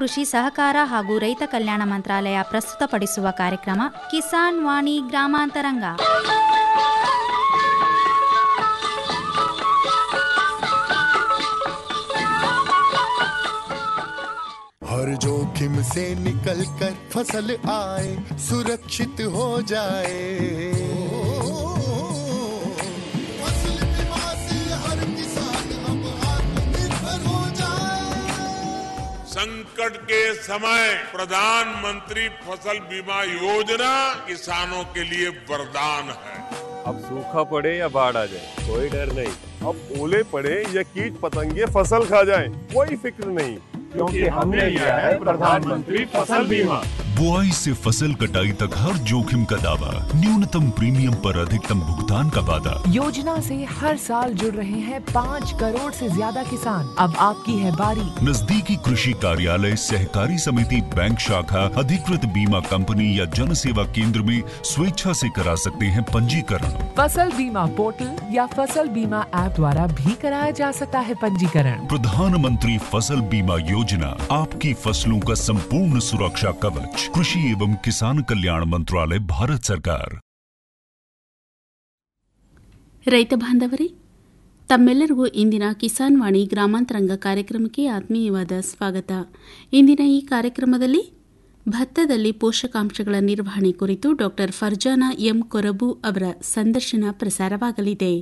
ಕೃಷಿ ಸಹಕಾರ ಹಾಗೂ ರೈತ ಕಲ್ಯಾಣ ಮಂತ್ರಾಲಯ ಪ್ರಸ್ತುತಪಡಿಸುವ ಕಾರ್ಯಕ್ರಮ ಕಿಸಾನ್ ವಾಣಿ ಗ್ರಾಮಾಂತರಂಗ हर जोखिम से निकल कर फसल आए सुरक्षित हो जाए फसल बीमा से हर किसान अब आत्मनिर्भर हो जाए संकट के समय प्रधानमंत्री फसल बीमा योजना किसानों के लिए वरदान है अब सूखा पड़े या बाढ़ आ जाए कोई डर नहीं अब ओले पड़े या कीट पतंगे फसल खा जाए कोई फिक्र नहीं क्योंकि हमने लिया है प्रधानमंत्री फसल बीमा बुआई से फसल कटाई तक हर जोखिम का दावा न्यूनतम प्रीमियम पर अधिकतम भुगतान का वादा योजना से हर साल जुड़ रहे हैं पाँच करोड़ से ज्यादा किसान अब आपकी है बारी नजदीकी कृषि कार्यालय सहकारी समिति बैंक शाखा अधिकृत बीमा कंपनी या जन सेवा केंद्र में स्वेच्छा से करा सकते हैं पंजीकरण फसल बीमा पोर्टल या फसल बीमा ऐप द्वारा भी कराया जा सकता है पंजीकरण प्रधानमंत्री फसल बीमा योजना आपकी फसलों का संपूर्ण सुरक्षा कवच कृषि एवं किसान कल्याण मंत्रालय भारत सरकार ರೈತ ಬಾಂಧವರೇ ತಮ್ಮೆಲ್ಲರಿಗೂ ಇಂದಿನ ಕಿಸಾನ್ ವಾಣಿ ಗ್ರಾಮಾಂತರಂಗ ಕಾರ್ಯಕ್ರಮಕ್ಕೆ ಆತ್ಮೀಯವಾದ ಸ್ವಾಗತ ಇಂದಿನ ಈ ಕಾರ್ಯಕ್ರಮದಲ್ಲಿ ಭತ್ತದಲ್ಲಿ ಪೋಷಕಾಂಶಗಳ ನಿರ್ವಹಣೆ ಕುರಿತು ಡಾಕ್ಟರ್ ಫರ್ಜಾನಾ ಎಂ ಕೊರಬು ಅವರ ಸಂದರ್ಶನ ಪ್ರಸಾರವಾಗಲಿದೆ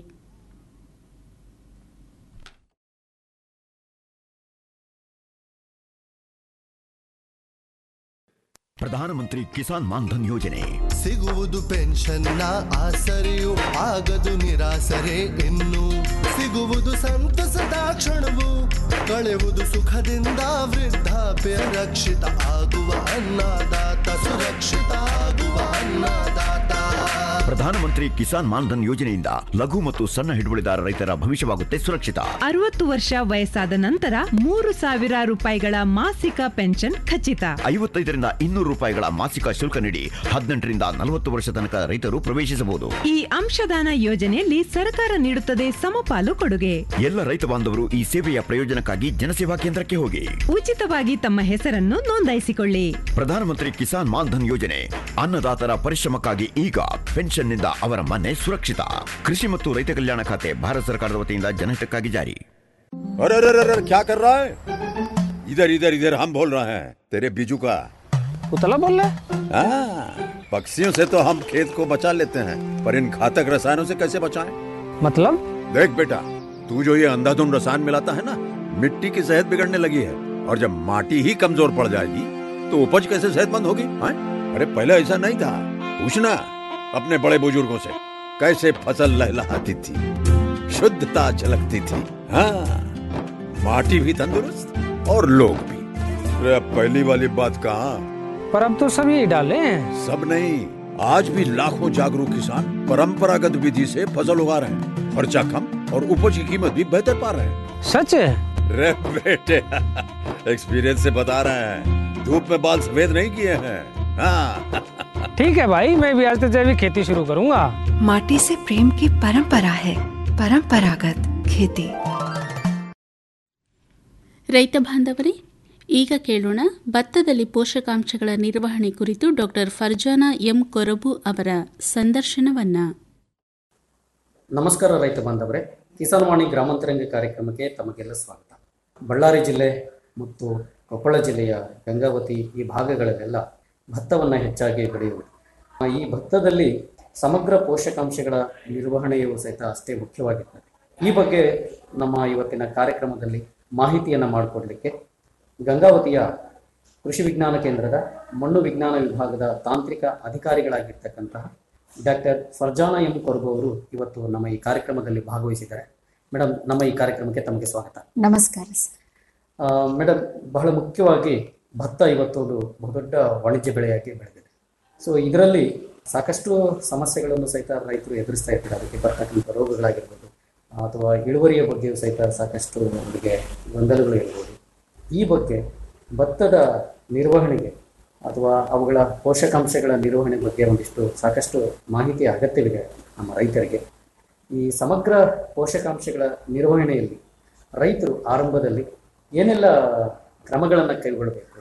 ಪ್ರಧಾನಮಂತ್ರಿ ಕಿಸಾನ್ ಮಾನ್ಧನ್ ಯೋಜನೆ ಸಿಗುವುದು ಪೆನ್ಷನ್ನ ಆಸರೆಯು ಆಗದು ನಿರಾಸರೆ ಇನ್ನು ಸಿಗುವುದು ಸಂತಸದ ಕ್ಷಣವು ಕಳೆಯುವುದು ಸುಖದಿಂದ ವೃದ್ಧಾಪ್ಯ ರಕ್ಷಿತ ಆಗುವ ಅನ್ನದಾತ ಸುರಕ್ಷಿತ ಆಗುವ ಅನ್ನದಾತ ಪ್ರಧಾನಮಂತ್ರಿ ಕಿಸಾನ್ ಮಾನ್ಧನ್ ಯೋಜನೆಯಿಂದ ಲಘು ಮತ್ತು ಸಣ್ಣ ಹಿಡುವಳಿದಾರ ರೈತರ ಭವಿಷ್ಯವಾಗುತ್ತೆ ಸುರಕ್ಷಿತ ಅರವತ್ತು ವರ್ಷ ವಯಸ್ಸಾದ ನಂತರ ಮೂರು ಸಾವಿರ ರೂಪಾಯಿಗಳ ಮಾಸಿಕ ಪೆನ್ಷನ್ ಖಚಿತ ಐವತ್ತೈದರಿಂದ ಇನ್ನೂರು ರೂಪಾಯಿಗಳ ಮಾಸಿಕ ಶುಲ್ಕ ನೀಡಿ ಹದಿನೆಂಟರಿಂದ ನಲವತ್ತು ವರ್ಷ ತನಕ ರೈತರು ಪ್ರವೇಶಿಸಬಹುದು ಈ ಅಂಶದಾನ ಯೋಜನೆಯಲ್ಲಿ ಸರ್ಕಾರ ನೀಡುತ್ತದೆ ಸಮಪಾಲು ಕೊಡುಗೆ ಎಲ್ಲ ರೈತ ಬಾಂಧವರು ಈ ಸೇವೆಯ ಪ್ರಯೋಜನಕ್ಕಾಗಿ ಜನಸೇವಾ ಕೇಂದ್ರಕ್ಕೆ ಹೋಗಿ ಉಚಿತವಾಗಿ ತಮ್ಮ ಹೆಸರನ್ನು ನೋಂದಾಯಿಸಿಕೊಳ್ಳಿ ಪ್ರಧಾನಮಂತ್ರಿ ಕಿಸಾನ್ ಮಾನ್ಧನ್ ಯೋಜನೆ ಅನ್ನದಾತರ ಪರಿಶ್ರಮಕ್ಕಾಗಿ ಈಗ ಪೆನ್ಷನ್ನಿಂದ ಅವರ ಮನೆ ಸುರಕ್ಷಿತ ಕೃಷಿ ಮತ್ತು ರೈತ ಕಲ್ಯಾಣ ಖಾತೆ ಭಾರತ ಸರ್ಕಾರದ ವತಿಯಿಂದ ಜನಹಿತಕ್ಕಾಗಿ ಜಾರಿ अरे अरे अरे अरे, क्या कर रहा है इधर इधर इधर हम बोल रहे हैं तेरे बीजू का उतला बोल रहा हाँ, पक्षियों से तो हम खेत को बचा लेते हैं पर इन घातक रसायनों से कैसे बचाएं? मतलब देख बेटा तू जो ये अंधाधुंध रसायन मिलाता है ना मिट्टी की सेहत बिगड़ने लगी है और जब माटी ही कमजोर पड़ जाएगी तो उपज कैसे सेहतमंद होगी हाँ? अरे पहले ऐसा नहीं था पूछना अपने बड़े बुजुर्गों से कैसे फसल लहलहाती थी शुद्धता झलकती थी हाँ माटी भी तंदुरुस्त और लोग भी अरे अब पहली वाली बात कहाँ पर अब तो सब यही डाले हैं सब नहीं आज भी लाखों जागरूक किसान परंपरागत विधि से फसल उगा रहे हैं खर्चा कम और उपज की कीमत भी बेहतर पा रहे हैं सच है रे बेटे एक्सपीरियंस से बता रहे हैं धूप में बाल सफेद नहीं किए हैं हाँ ठीक है भाई मैं भी आज से जैविक खेती शुरू करूंगा माटी से प्रेम की परंपरा है परंपरागत खेती ರೈತ ಬಾಂಧವರೇ ಈಗ ಕೇಳೋಣ ಭತ್ತದಲ್ಲಿ ಪೋಷಕಾಂಶಗಳ ನಿರ್ವಹಣೆ ಕುರಿತು ಡಾಕ್ಟರ್ ಫರ್ಜಾನಾ ಎಂ ಕೊರಬು ಅವರ ಸಂದರ್ಶನವನ್ನ ನಮಸ್ಕಾರ ರೈತ ಬಾಂಧವರೇ ಕಿಸಾನ್ ವಾಣಿ ಗ್ರಾಮಾಂತರಂಗ ಕಾರ್ಯಕ್ರಮಕ್ಕೆ ತಮಗೆಲ್ಲ ಸ್ವಾಗತ ಬಳ್ಳಾರಿ ಜಿಲ್ಲೆ ಮತ್ತು ಕೊಪ್ಪಳ ಜಿಲ್ಲೆಯ ಗಂಗಾವತಿ ಈ ಭಾಗಗಳಲ್ಲೆಲ್ಲ ಭತ್ತವನ್ನು ಹೆಚ್ಚಾಗಿ ಬೆಳೆಯುವುದು ಆ, ಈ ಭತ್ತದಲ್ಲಿ ಸಮಗ್ರ ಪೋಷಕಾಂಶಗಳ ನಿರ್ವಹಣೆಯು ಸಹಿತ ಅಷ್ಟೇ ಮುಖ್ಯವಾಗಿರ್ತದೆ ಈ ಬಗ್ಗೆ ನಮ್ಮ ಇವತ್ತಿನ ಕಾರ್ಯಕ್ರಮದಲ್ಲಿ ಮಾಹಿತಿಯನ್ನು ಮಾಡಿಕೊಡ್ಲಿಕ್ಕೆ ಗಂಗಾವತಿಯ ಕೃಷಿ ವಿಜ್ಞಾನ ಕೇಂದ್ರದ ಮಣ್ಣು ವಿಜ್ಞಾನ ವಿಭಾಗದ ತಾಂತ್ರಿಕ ಅಧಿಕಾರಿಗಳಾಗಿರ್ತಕ್ಕಂತಹ ಡಾಕ್ಟರ್ ಫರ್ಜಾನಾ ಎಂ ಕೊರ್ಬು ಅವರು ಇವತ್ತು ನಮ್ಮ ಈ ಕಾರ್ಯಕ್ರಮದಲ್ಲಿ ಭಾಗವಹಿಸಿದ್ದಾರೆ ಮೇಡಮ್ ನಮ್ಮ ಈ ಕಾರ್ಯಕ್ರಮಕ್ಕೆ ತಮಗೆ ಸ್ವಾಗತ ನಮಸ್ಕಾರ ಸರ್ ಆ, ಮೇಡಮ್ ಬಹಳ ಮುಖ್ಯವಾಗಿ ಭತ್ತ ಇವತ್ತು ಒಂದು ಬಹುದೊಡ್ಡ ವಾಣಿಜ್ಯ ಬೆಳೆಯಾಗಿ ಬೆಳೆದಿದೆ ಸೊ ಇದರಲ್ಲಿ ಸಾಕಷ್ಟು ಸಮಸ್ಯೆಗಳನ್ನು ಸಹಿತ ರೈತರು ಎದುರಿಸ್ತಾ ಇರ್ತಾರೆ ಅದಕ್ಕೆ ಬರ್ತಕ್ಕಂಥ ರೋಗಗಳಾಗಿರ್ಬೋದು ಅಥವಾ ಇಳುವರಿಯ ಬಗ್ಗೆಯೂ ಸಹಿತ ಸಾಕಷ್ಟು ಅವರಿಗೆ ಗೊಂದಲಗಳು ಇರ್ಬೋದು ಈ ಬಗ್ಗೆ ಭತ್ತದ ನಿರ್ವಹಣೆಗೆ ಅಥವಾ ಅವುಗಳ ಪೋಷಕಾಂಶಗಳ ನಿರ್ವಹಣೆ ಬಗ್ಗೆ ಒಂದಿಷ್ಟು ಸಾಕಷ್ಟು ಮಾಹಿತಿಯ ಅಗತ್ಯವಿದೆ ನಮ್ಮ ರೈತರಿಗೆ ಈ ಸಮಗ್ರ ಪೋಷಕಾಂಶಗಳ ನಿರ್ವಹಣೆಯಲ್ಲಿ ರೈತರು ಆರಂಭದಲ್ಲಿ ಏನೆಲ್ಲ ಕ್ರಮಗಳನ್ನು ಕೈಗೊಳ್ಳಬೇಕು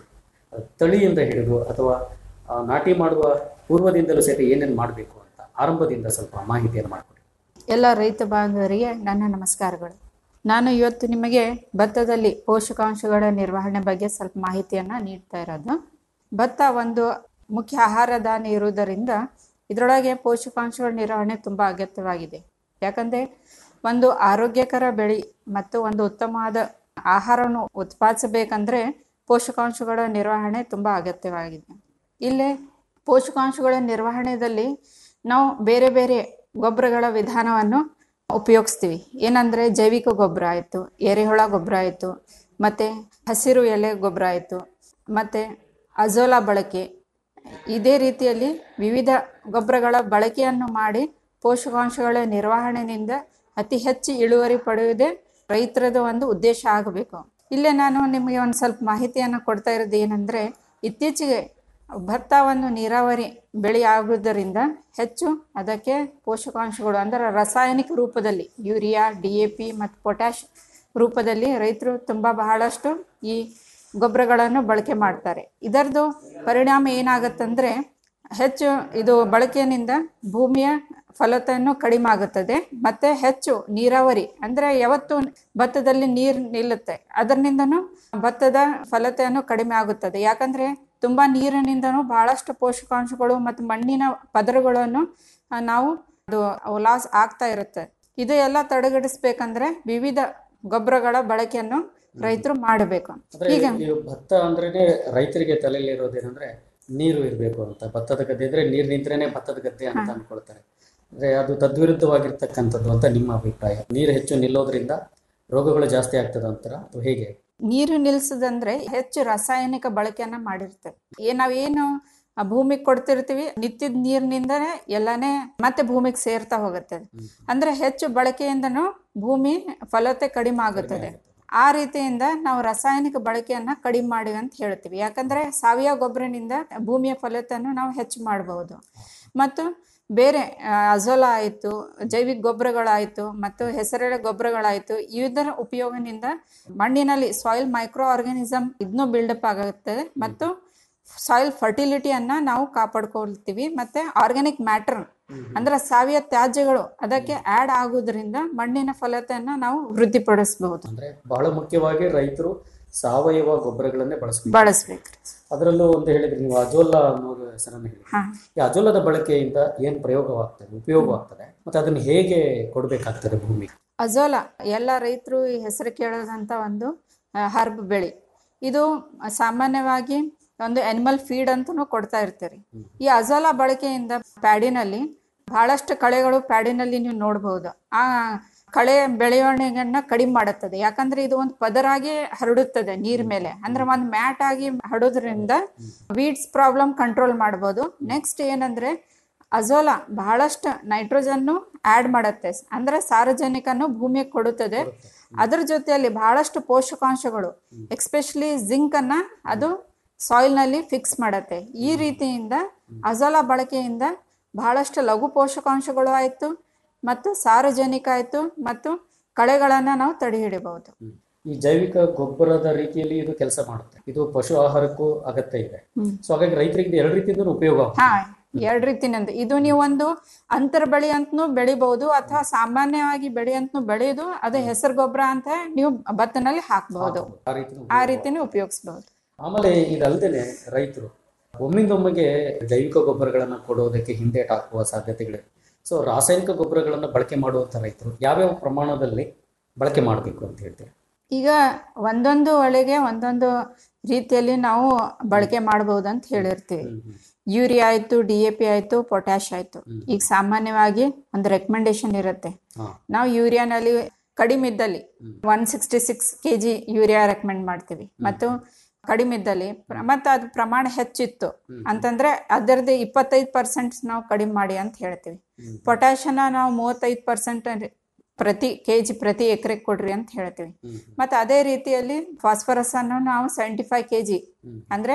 ತಳಿಯಿಂದ ಹಿಡಿದು ಅಥವಾ ಆ, ನಾಟಿ ಮಾಡುವ ಪೂರ್ವದಿಂದಲೂ ಸಹಿತ ಏನೇನು ಮಾಡಬೇಕು ಅಂತ ಆರಂಭದಿಂದ ಸ್ವಲ್ಪ ಮಾಹಿತಿಯನ್ನು ಮಾಡಿಕೊಡಿ ಎಲ್ಲ ರೈತ ಬಾಂಧವರಿಗೆ ನನ್ನ ನಮಸ್ಕಾರಗಳು ನಾನು ಇವತ್ತು ನಿಮಗೆ ಭತ್ತದಲ್ಲಿ ಪೋಷಕಾಂಶಗಳ ನಿರ್ವಹಣೆ ಬಗ್ಗೆ ಸ್ವಲ್ಪ ಮಾಹಿತಿಯನ್ನು ನೀಡ್ತಾ ಇರೋದು ಭತ್ತ ಒಂದು ಮುಖ್ಯ ಆಹಾರ ಧಾನ್ಯ ಇರುವುದರಿಂದ ಇದರೊಳಗೆ ಪೋಷಕಾಂಶಗಳ ನಿರ್ವಹಣೆ ತುಂಬ ಅಗತ್ಯವಾಗಿದೆ ಯಾಕಂದರೆ ಒಂದು ಆರೋಗ್ಯಕರ ಬೆಳೆ ಮತ್ತು ಒಂದು ಉತ್ತಮವಾದ ಆಹಾರವನ್ನು ಉತ್ಪಾದಿಸಬೇಕಂದ್ರೆ ಪೋಷಕಾಂಶಗಳ ನಿರ್ವಹಣೆ ತುಂಬ ಅಗತ್ಯವಾಗಿದೆ ಇಲ್ಲೇ ಪೋಷಕಾಂಶಗಳ ನಿರ್ವಹಣೆಯಲ್ಲಿ ನಾವು ಬೇರೆ ಬೇರೆ ಗೊಬ್ಬರಗಳ ವಿಧಾನವನ್ನು ಉಪಯೋಗಿಸ್ತೀವಿ ಏನಂದರೆ ಜೈವಿಕ ಗೊಬ್ಬರ ಆಯಿತು ಎರೆಹುಳ ಗೊಬ್ಬರ ಆಯಿತು ಮತ್ತು ಹಸಿರು ಎಲೆ ಗೊಬ್ಬರ ಆಯಿತು ಮತ್ತು ಅಜೋಲಾ ಬಳಕೆ ಇದೇ ರೀತಿಯಲ್ಲಿ ವಿವಿಧ ಗೊಬ್ಬರಗಳ ಬಳಕೆಯನ್ನು ಮಾಡಿ ಪೋಷಕಾಂಶಗಳ ನಿರ್ವಹಣೆಯಿಂದ ಅತಿ ಹೆಚ್ಚು ಇಳುವರಿ ಪಡೆಯುವುದೇ ರೈತರದ ಒಂದು ಉದ್ದೇಶ ಆಗಬೇಕು ಇಲ್ಲೇ ನಾನು ನಿಮಗೆ ಒಂದು ಸ್ವಲ್ಪ ಮಾಹಿತಿಯನ್ನು ಕೊಡ್ತಾ ಇರೋದು ಏನಂದರೆ ಇತ್ತೀಚೆಗೆ ಭತ್ತ ಒಂದು ನೀರಾವರಿ ಬೆಳೆ ಆಗುವುದರಿಂದ ಹೆಚ್ಚು ಅದಕ್ಕೆ ಪೋಷಕಾಂಶಗಳು ಅಂದರೆ ರಾಸಾಯನಿಕ ರೂಪದಲ್ಲಿ ಯೂರಿಯಾ ಡಿ ಎ ಪಿ ಮತ್ತು ಪೊಟ್ಯಾಶ್ ರೂಪದಲ್ಲಿ ರೈತರು ತುಂಬ ಬಹಳಷ್ಟು ಈ ಗೊಬ್ಬರಗಳನ್ನು ಬಳಕೆ ಮಾಡ್ತಾರೆ ಇದರದ್ದು ಪರಿಣಾಮ ಏನಾಗುತ್ತಂದರೆ ಹೆಚ್ಚು ಇದು ಬಳಕೆಯಿಂದ ಭೂಮಿಯ ಫಲತೆಯನ್ನು ಕಡಿಮೆ ಆಗುತ್ತದೆ ಮತ್ತು ಹೆಚ್ಚು ನೀರಾವರಿ ಅಂದರೆ ಯಾವತ್ತು ಭತ್ತದಲ್ಲಿ ನೀರು ನಿಲ್ಲುತ್ತೆ ಅದರಿಂದನೂ ಭತ್ತದ ಫಲತೆಯನ್ನು ಕಡಿಮೆ ಆಗುತ್ತದೆ ಯಾಕಂದರೆ ತುಂಬ ನೀರಿನಿಂದನೂ ಬಹಳಷ್ಟು ಪೋಷಕಾಂಶಗಳು ಮತ್ತು ಮಣ್ಣಿನ ಪದರಗಳನ್ನು ಆ, ನಾವು ಅದು ಲಾಸ್ ಆಗ್ತಾ ಇರುತ್ತೆ ಇದು ಎಲ್ಲ ತಡೆಗಟ್ಟಿಸ್ಬೇಕಂದ್ರೆ ವಿವಿಧ ಗೊಬ್ಬರಗಳ ಬಳಕೆಯನ್ನು ರೈತರು ಮಾಡಬೇಕು ಅಂದ್ರೆ ಈಗ ಈ ಭತ್ತ ಅಂದ್ರೇನೆ ರೈತರಿಗೆ ತಲೆಯಲ್ಲಿ ಇರೋದೇನಂದ್ರೆ ನೀರು ಇರಬೇಕು ಅಂತ ಭತ್ತದ ಗದ್ದೆ ಇದ್ರೆ ನೀರು ನಿಂತ್ರೇನೆ ಭತ್ತದ ಗದ್ದೆ ಅಂತ ಅನ್ಕೊಳ್ತಾರೆ ಅಂದ್ರೆ ಅದು ತದ್ವಿರುದ್ಧವಾಗಿರ್ತಕ್ಕಂಥದ್ದು ಅಂತ ನಿಮ್ಮ ಅಭಿಪ್ರಾಯ ನೀರು ಹೆಚ್ಚು ನಿಲ್ಲೋದ್ರಿಂದ ರೋಗಗಳು ಜಾಸ್ತಿ ಆಗ್ತದೆ ಅಂತಾರ ಅಥವಾ ಹೇಗೆ ನೀರು ನಿಲ್ಸದಂದ್ರೆ ಹೆಚ್ಚು ರಾಸಾಯನಿಕ ಬಳಕೆಯನ್ನ ಮಾಡಿರ್ತೇವೆ ಏ ನಾವೇನು ಆ ಭೂಮಿಗೆ ಕೊಡ್ತಿರ್ತೀವಿ ನಿತ್ಯದ ನೀರಿನಿಂದನೇ ಎಲ್ಲಾನೇ ಮತ್ತೆ ಭೂಮಿಗೆ ಸೇರ್ತಾ ಹೋಗುತ್ತದೆ ಅಂದ್ರೆ ಹೆಚ್ಚು ಬಳಕೆಯಿಂದನೂ ಭೂಮಿ ಫಲತೆ ಕಡಿಮೆ ಆಗುತ್ತದೆ ಆ ರೀತಿಯಿಂದ ನಾವು ರಾಸಾಯನಿಕ ಬಳಕೆಯನ್ನ ಕಡಿಮೆ ಮಾಡಿವಿ ಅಂತ ಹೇಳ್ತೀವಿ ಯಾಕಂದ್ರೆ ಸಾವಯವ ಗೊಬ್ಬರನಿಂದ ಭೂಮಿಯ ಫಲತೆಯನ್ನು ನಾವು ಹೆಚ್ಚು ಮಾಡಬಹುದು ಮತ್ತು ಬೇರೆ ಆ, ಅಜೋಲಾ ಆಯಿತು ಜೈವಿಕ ಗೊಬ್ಬರಗಳಾಯಿತು ಮತ್ತು ಹೆಸರೆಳೆ ಗೊಬ್ಬರಗಳಾಯಿತು ಇದರ ಉಪಯೋಗದಿಂದ ಮಣ್ಣಿನಲ್ಲಿ ಸಾಯಿಲ್ ಮೈಕ್ರೋ ಆರ್ಗಾನಿಸಮ್ ಇದನ್ನು ಬಿಲ್ಡಪ್ ಆಗುತ್ತದೆ ಮತ್ತು ಸಾಯಿಲ್ ಫರ್ಟಿಲಿಟಿಯನ್ನು ನಾವು ಕಾಪಾಡ್ಕೊಳ್ತೀವಿ ಮತ್ತು ಆರ್ಗ್ಯಾನಿಕ್ ಮ್ಯಾಟರ್ ಅಂದ್ರೆ ಸಾವಯವ ತ್ಯಾಜ್ಯಗಳು ಅದಕ್ಕೆ ಆ್ಯಡ್ ಆಗೋದ್ರಿಂದ ಮಣ್ಣಿನ ಫಲತೆಯನ್ನು ನಾವು ವೃದ್ಧಿಪಡಿಸಬಹುದು ಅಂದ್ರೆ ಬಹಳ ಮುಖ್ಯವಾಗಿ ರೈತರು ಸಾವಯವ ಗೊಬ್ಬರಗಳನ್ನೇ ಬಳಸಬೇಕು ಬಳಸ್ಬೇಕು ಅದರಲ್ಲೂ ಒಂದು ಹೇಳಿದ್ರಿ ನೀವು ಅಜೋಲಾ ಅನ್ನೋ ಹೆಸರನ್ನು ಹೇಳಿ ಹಾ. ಈ ಅಜೋಲದ ಬಳಕೆಯಿಂದ ಏನ್ ಪ್ರಯೋಗವಾಗ್ತದೆ ಉಪಯೋಗವಾಗ್ತದೆ ಮತ್ತೆ ಅದನ್ನ ಹೇಗೆ ಕೊಡಬೇಕಾಗ್ತದೆ ಭೂಮಿಗೆ ಅಜೋಲಾ ಎಲ್ಲ ರೈತರು ಈ ಹೆಸರು ಕೇಳೋದಂಥ ಒಂದು ಹರ್ಬ್ ಬೆಳೆ ಇದು ಸಾಮಾನ್ಯವಾಗಿ ಒಂದು ಅನಿಮಲ್ ಫೀಡ್ ಅಂತಲೂ ಕೊಡ್ತಾ ಇರ್ತೀರಿ ಈ ಅಜೋಲಾ ಬಳಕೆಯಿಂದ ಪ್ಯಾಡಿನಲ್ಲಿ ಬಹಳಷ್ಟು ಕಳೆಗಳು ಪ್ಯಾಡಿನಲ್ಲಿ ನೀವು ನೋಡಬಹುದು ಆ ಕಳೆ ಬೆಳವಣಿಗೆಯನ್ನ ಕಡಿಮೆ ಮಾಡುತ್ತದೆ ಯಾಕಂದ್ರೆ ಇದು ಒಂದು ಪದರಾಗಿ ಹರಡುತ್ತದೆ ನೀರ್ ಮೇಲೆ ಅಂದ್ರೆ ಒಂದು ಮ್ಯಾಟ್ ಆಗಿ ಹರಡೋದ್ರಿಂದ ವೀಡ್ಸ್ ಪ್ರಾಬ್ಲಮ್ ಕಂಟ್ರೋಲ್ ಮಾಡ್ಬೋದು ನೆಕ್ಸ್ಟ್ ಏನಂದ್ರೆ ಅಜೋಲಾ ಬಹಳಷ್ಟು ನೈಟ್ರೋಜನ್ನು ಆ್ಯಡ್ ಮಾಡುತ್ತೆ ಅಂದ್ರೆ ಸಾರಜನಕನು ಭೂಮಿಗೆ ಕೊಡುತ್ತದೆ ಅದರ ಜೊತೆಯಲ್ಲಿ ಬಹಳಷ್ಟು ಪೋಷಕಾಂಶಗಳು ಎಕ್ಸ್ಪೆಷಲಿ ಜಿಂಕನ್ನು ಅದು ಸಾಯಿಲ್ನಲ್ಲಿ ಫಿಕ್ಸ್ ಮಾಡುತ್ತೆ ಈ ರೀತಿಯಿಂದ ಅಜೋಲಾ ಬಳಕೆಯಿಂದ ಬಹಳಷ್ಟು ಲಘು ಪೋಷಕಾಂಶಗಳು ಆಯಿತು ಮತ್ತು ಸಾರಜನಿಕ ಆಯಿತು ಮತ್ತು ಕಳೆಗಳನ್ನು ನಾವು ತಡೆ ಹಿಡಿಬಹುದು ಈ ಜೈವಿಕ ಗೊಬ್ಬರದ ರೀತಿಯಲ್ಲಿ ಇದು ಕೆಲಸ ಮಾಡುತ್ತೆ ಇದು ಪಶು ಆಹಾರಕ್ಕೂ ಅಗತ್ಯ ಇದೆ ಹ್ಮ್. ಸೊ ಹಾಗಾಗಿ ರೈತರಿಗೆ ಇದು ಎರಡು ರೀತಿಯಿಂದ ಉಪಯೋಗ ಆಗುತ್ತೆ. ಹಾ ಎರಡು ರೀತಿನಂದು ಇದು ನೀವು ಒಂದು ಅಂತರ ಬೆಳೆ ಅಂತನೂ ಬೆಳಿಬಹುದು ಅಥವಾ ಸಾಮಾನ್ಯವಾಗಿ ಬೆಳೆ ಅಂತನೂ ಬೆಳೆಯೋದು ಅದು ಹೆಸರು ಗೊಬ್ಬರ ಅಂತ ನೀವು ಭತ್ತನಲ್ಲಿ ಹಾಕಬಹುದು ಆ ರೀತಿ ಆ ರೀತಿನೂ ಉಪಯೋಗಿಸಬಹುದು ಆಮೇಲೆ ಇದಲ್ದೇನೆ ರೈತರು ಒಮ್ಮಿಂದೊಮ್ಮೆಗೆ ಜೈವಿಕ ಗೊಬ್ಬರಗಳನ್ನ ಕೊಡೋದಕ್ಕೆ ಹಿಂದೇಟ್ ಹಾಕುವ ಸಾಧ್ಯತೆಗಳಿವೆ ಸೊ ರಾಸಾಯನಿಕ ಗೊಬ್ಬರಗಳನ್ನ ಬಳಕೆ ಮಾಡುವಂತ ರೈತರು ಯಾವ್ಯಾವ ಪ್ರಮಾಣದಲ್ಲಿ ಬಳಕೆ ಮಾಡಬೇಕು ಅಂತ ಹೇಳ್ತೀರಿ ಈಗ ಒಂದೊಂದು ಒಳಗೆ ಒಂದೊಂದು ರೀತಿಯಲ್ಲಿ ನಾವು ಬಳಕೆ ಮಾಡಬಹುದು ಅಂತ ಹೇಳಿರ್ತೀವಿ ಯೂರಿಯಾ ಆಯಿತು ಡಿ ಎ ಪಿ ಆಯಿತು ಪೊಟ್ಯಾಶ್ ಆಯಿತು ಈಗ ಸಾಮಾನ್ಯವಾಗಿ ಒಂದು ರೆಕಮೆಂಡೇಶನ್ ಇರುತ್ತೆ ನಾವು ಯೂರಿಯಾನಲ್ಲಿ ಕಡಿಮೆ ಇದ್ದಲ್ಲಿ one sixty six K G urea recommend ಮಾಡ್ತೀವಿ ಮತ್ತು ಕಡಿಮೆ ಇದ್ದಲ್ಲಿ ಪ್ರ- ಮತ್ತು ಅದು ಪ್ರಮಾಣ ಹೆಚ್ಚಿತ್ತು ಅಂತಂದ್ರೆ ಅದರದ್ದು ಇಪ್ಪತ್ತೈದು ಪರ್ಸೆಂಟ್ ನಾವು ಕಡಿಮೆ ಮಾಡಿ ಅಂತ ಹೇಳ್ತೀವಿ ಪೊಟ್ಯಾಶನ ನಾವು ಮೂವತ್ತೈದು ಪರ್ಸೆಂಟ್ ಪ್ರತಿ ಕೆ ಜಿ ಪ್ರತಿ ಎಕರೆಗೆ ಕೊಡ್ರಿ ಅಂತ ಹೇಳ್ತೀವಿ ಮತ್ತು ಅದೇ ರೀತಿಯಲ್ಲಿ ಫಾಸ್ಫರಸ್ ಅನ್ನು ನಾವು ಸೆವೆಂಟಿ ಫೈವ್ ಕೆ ಜಿ ಅಂದರೆ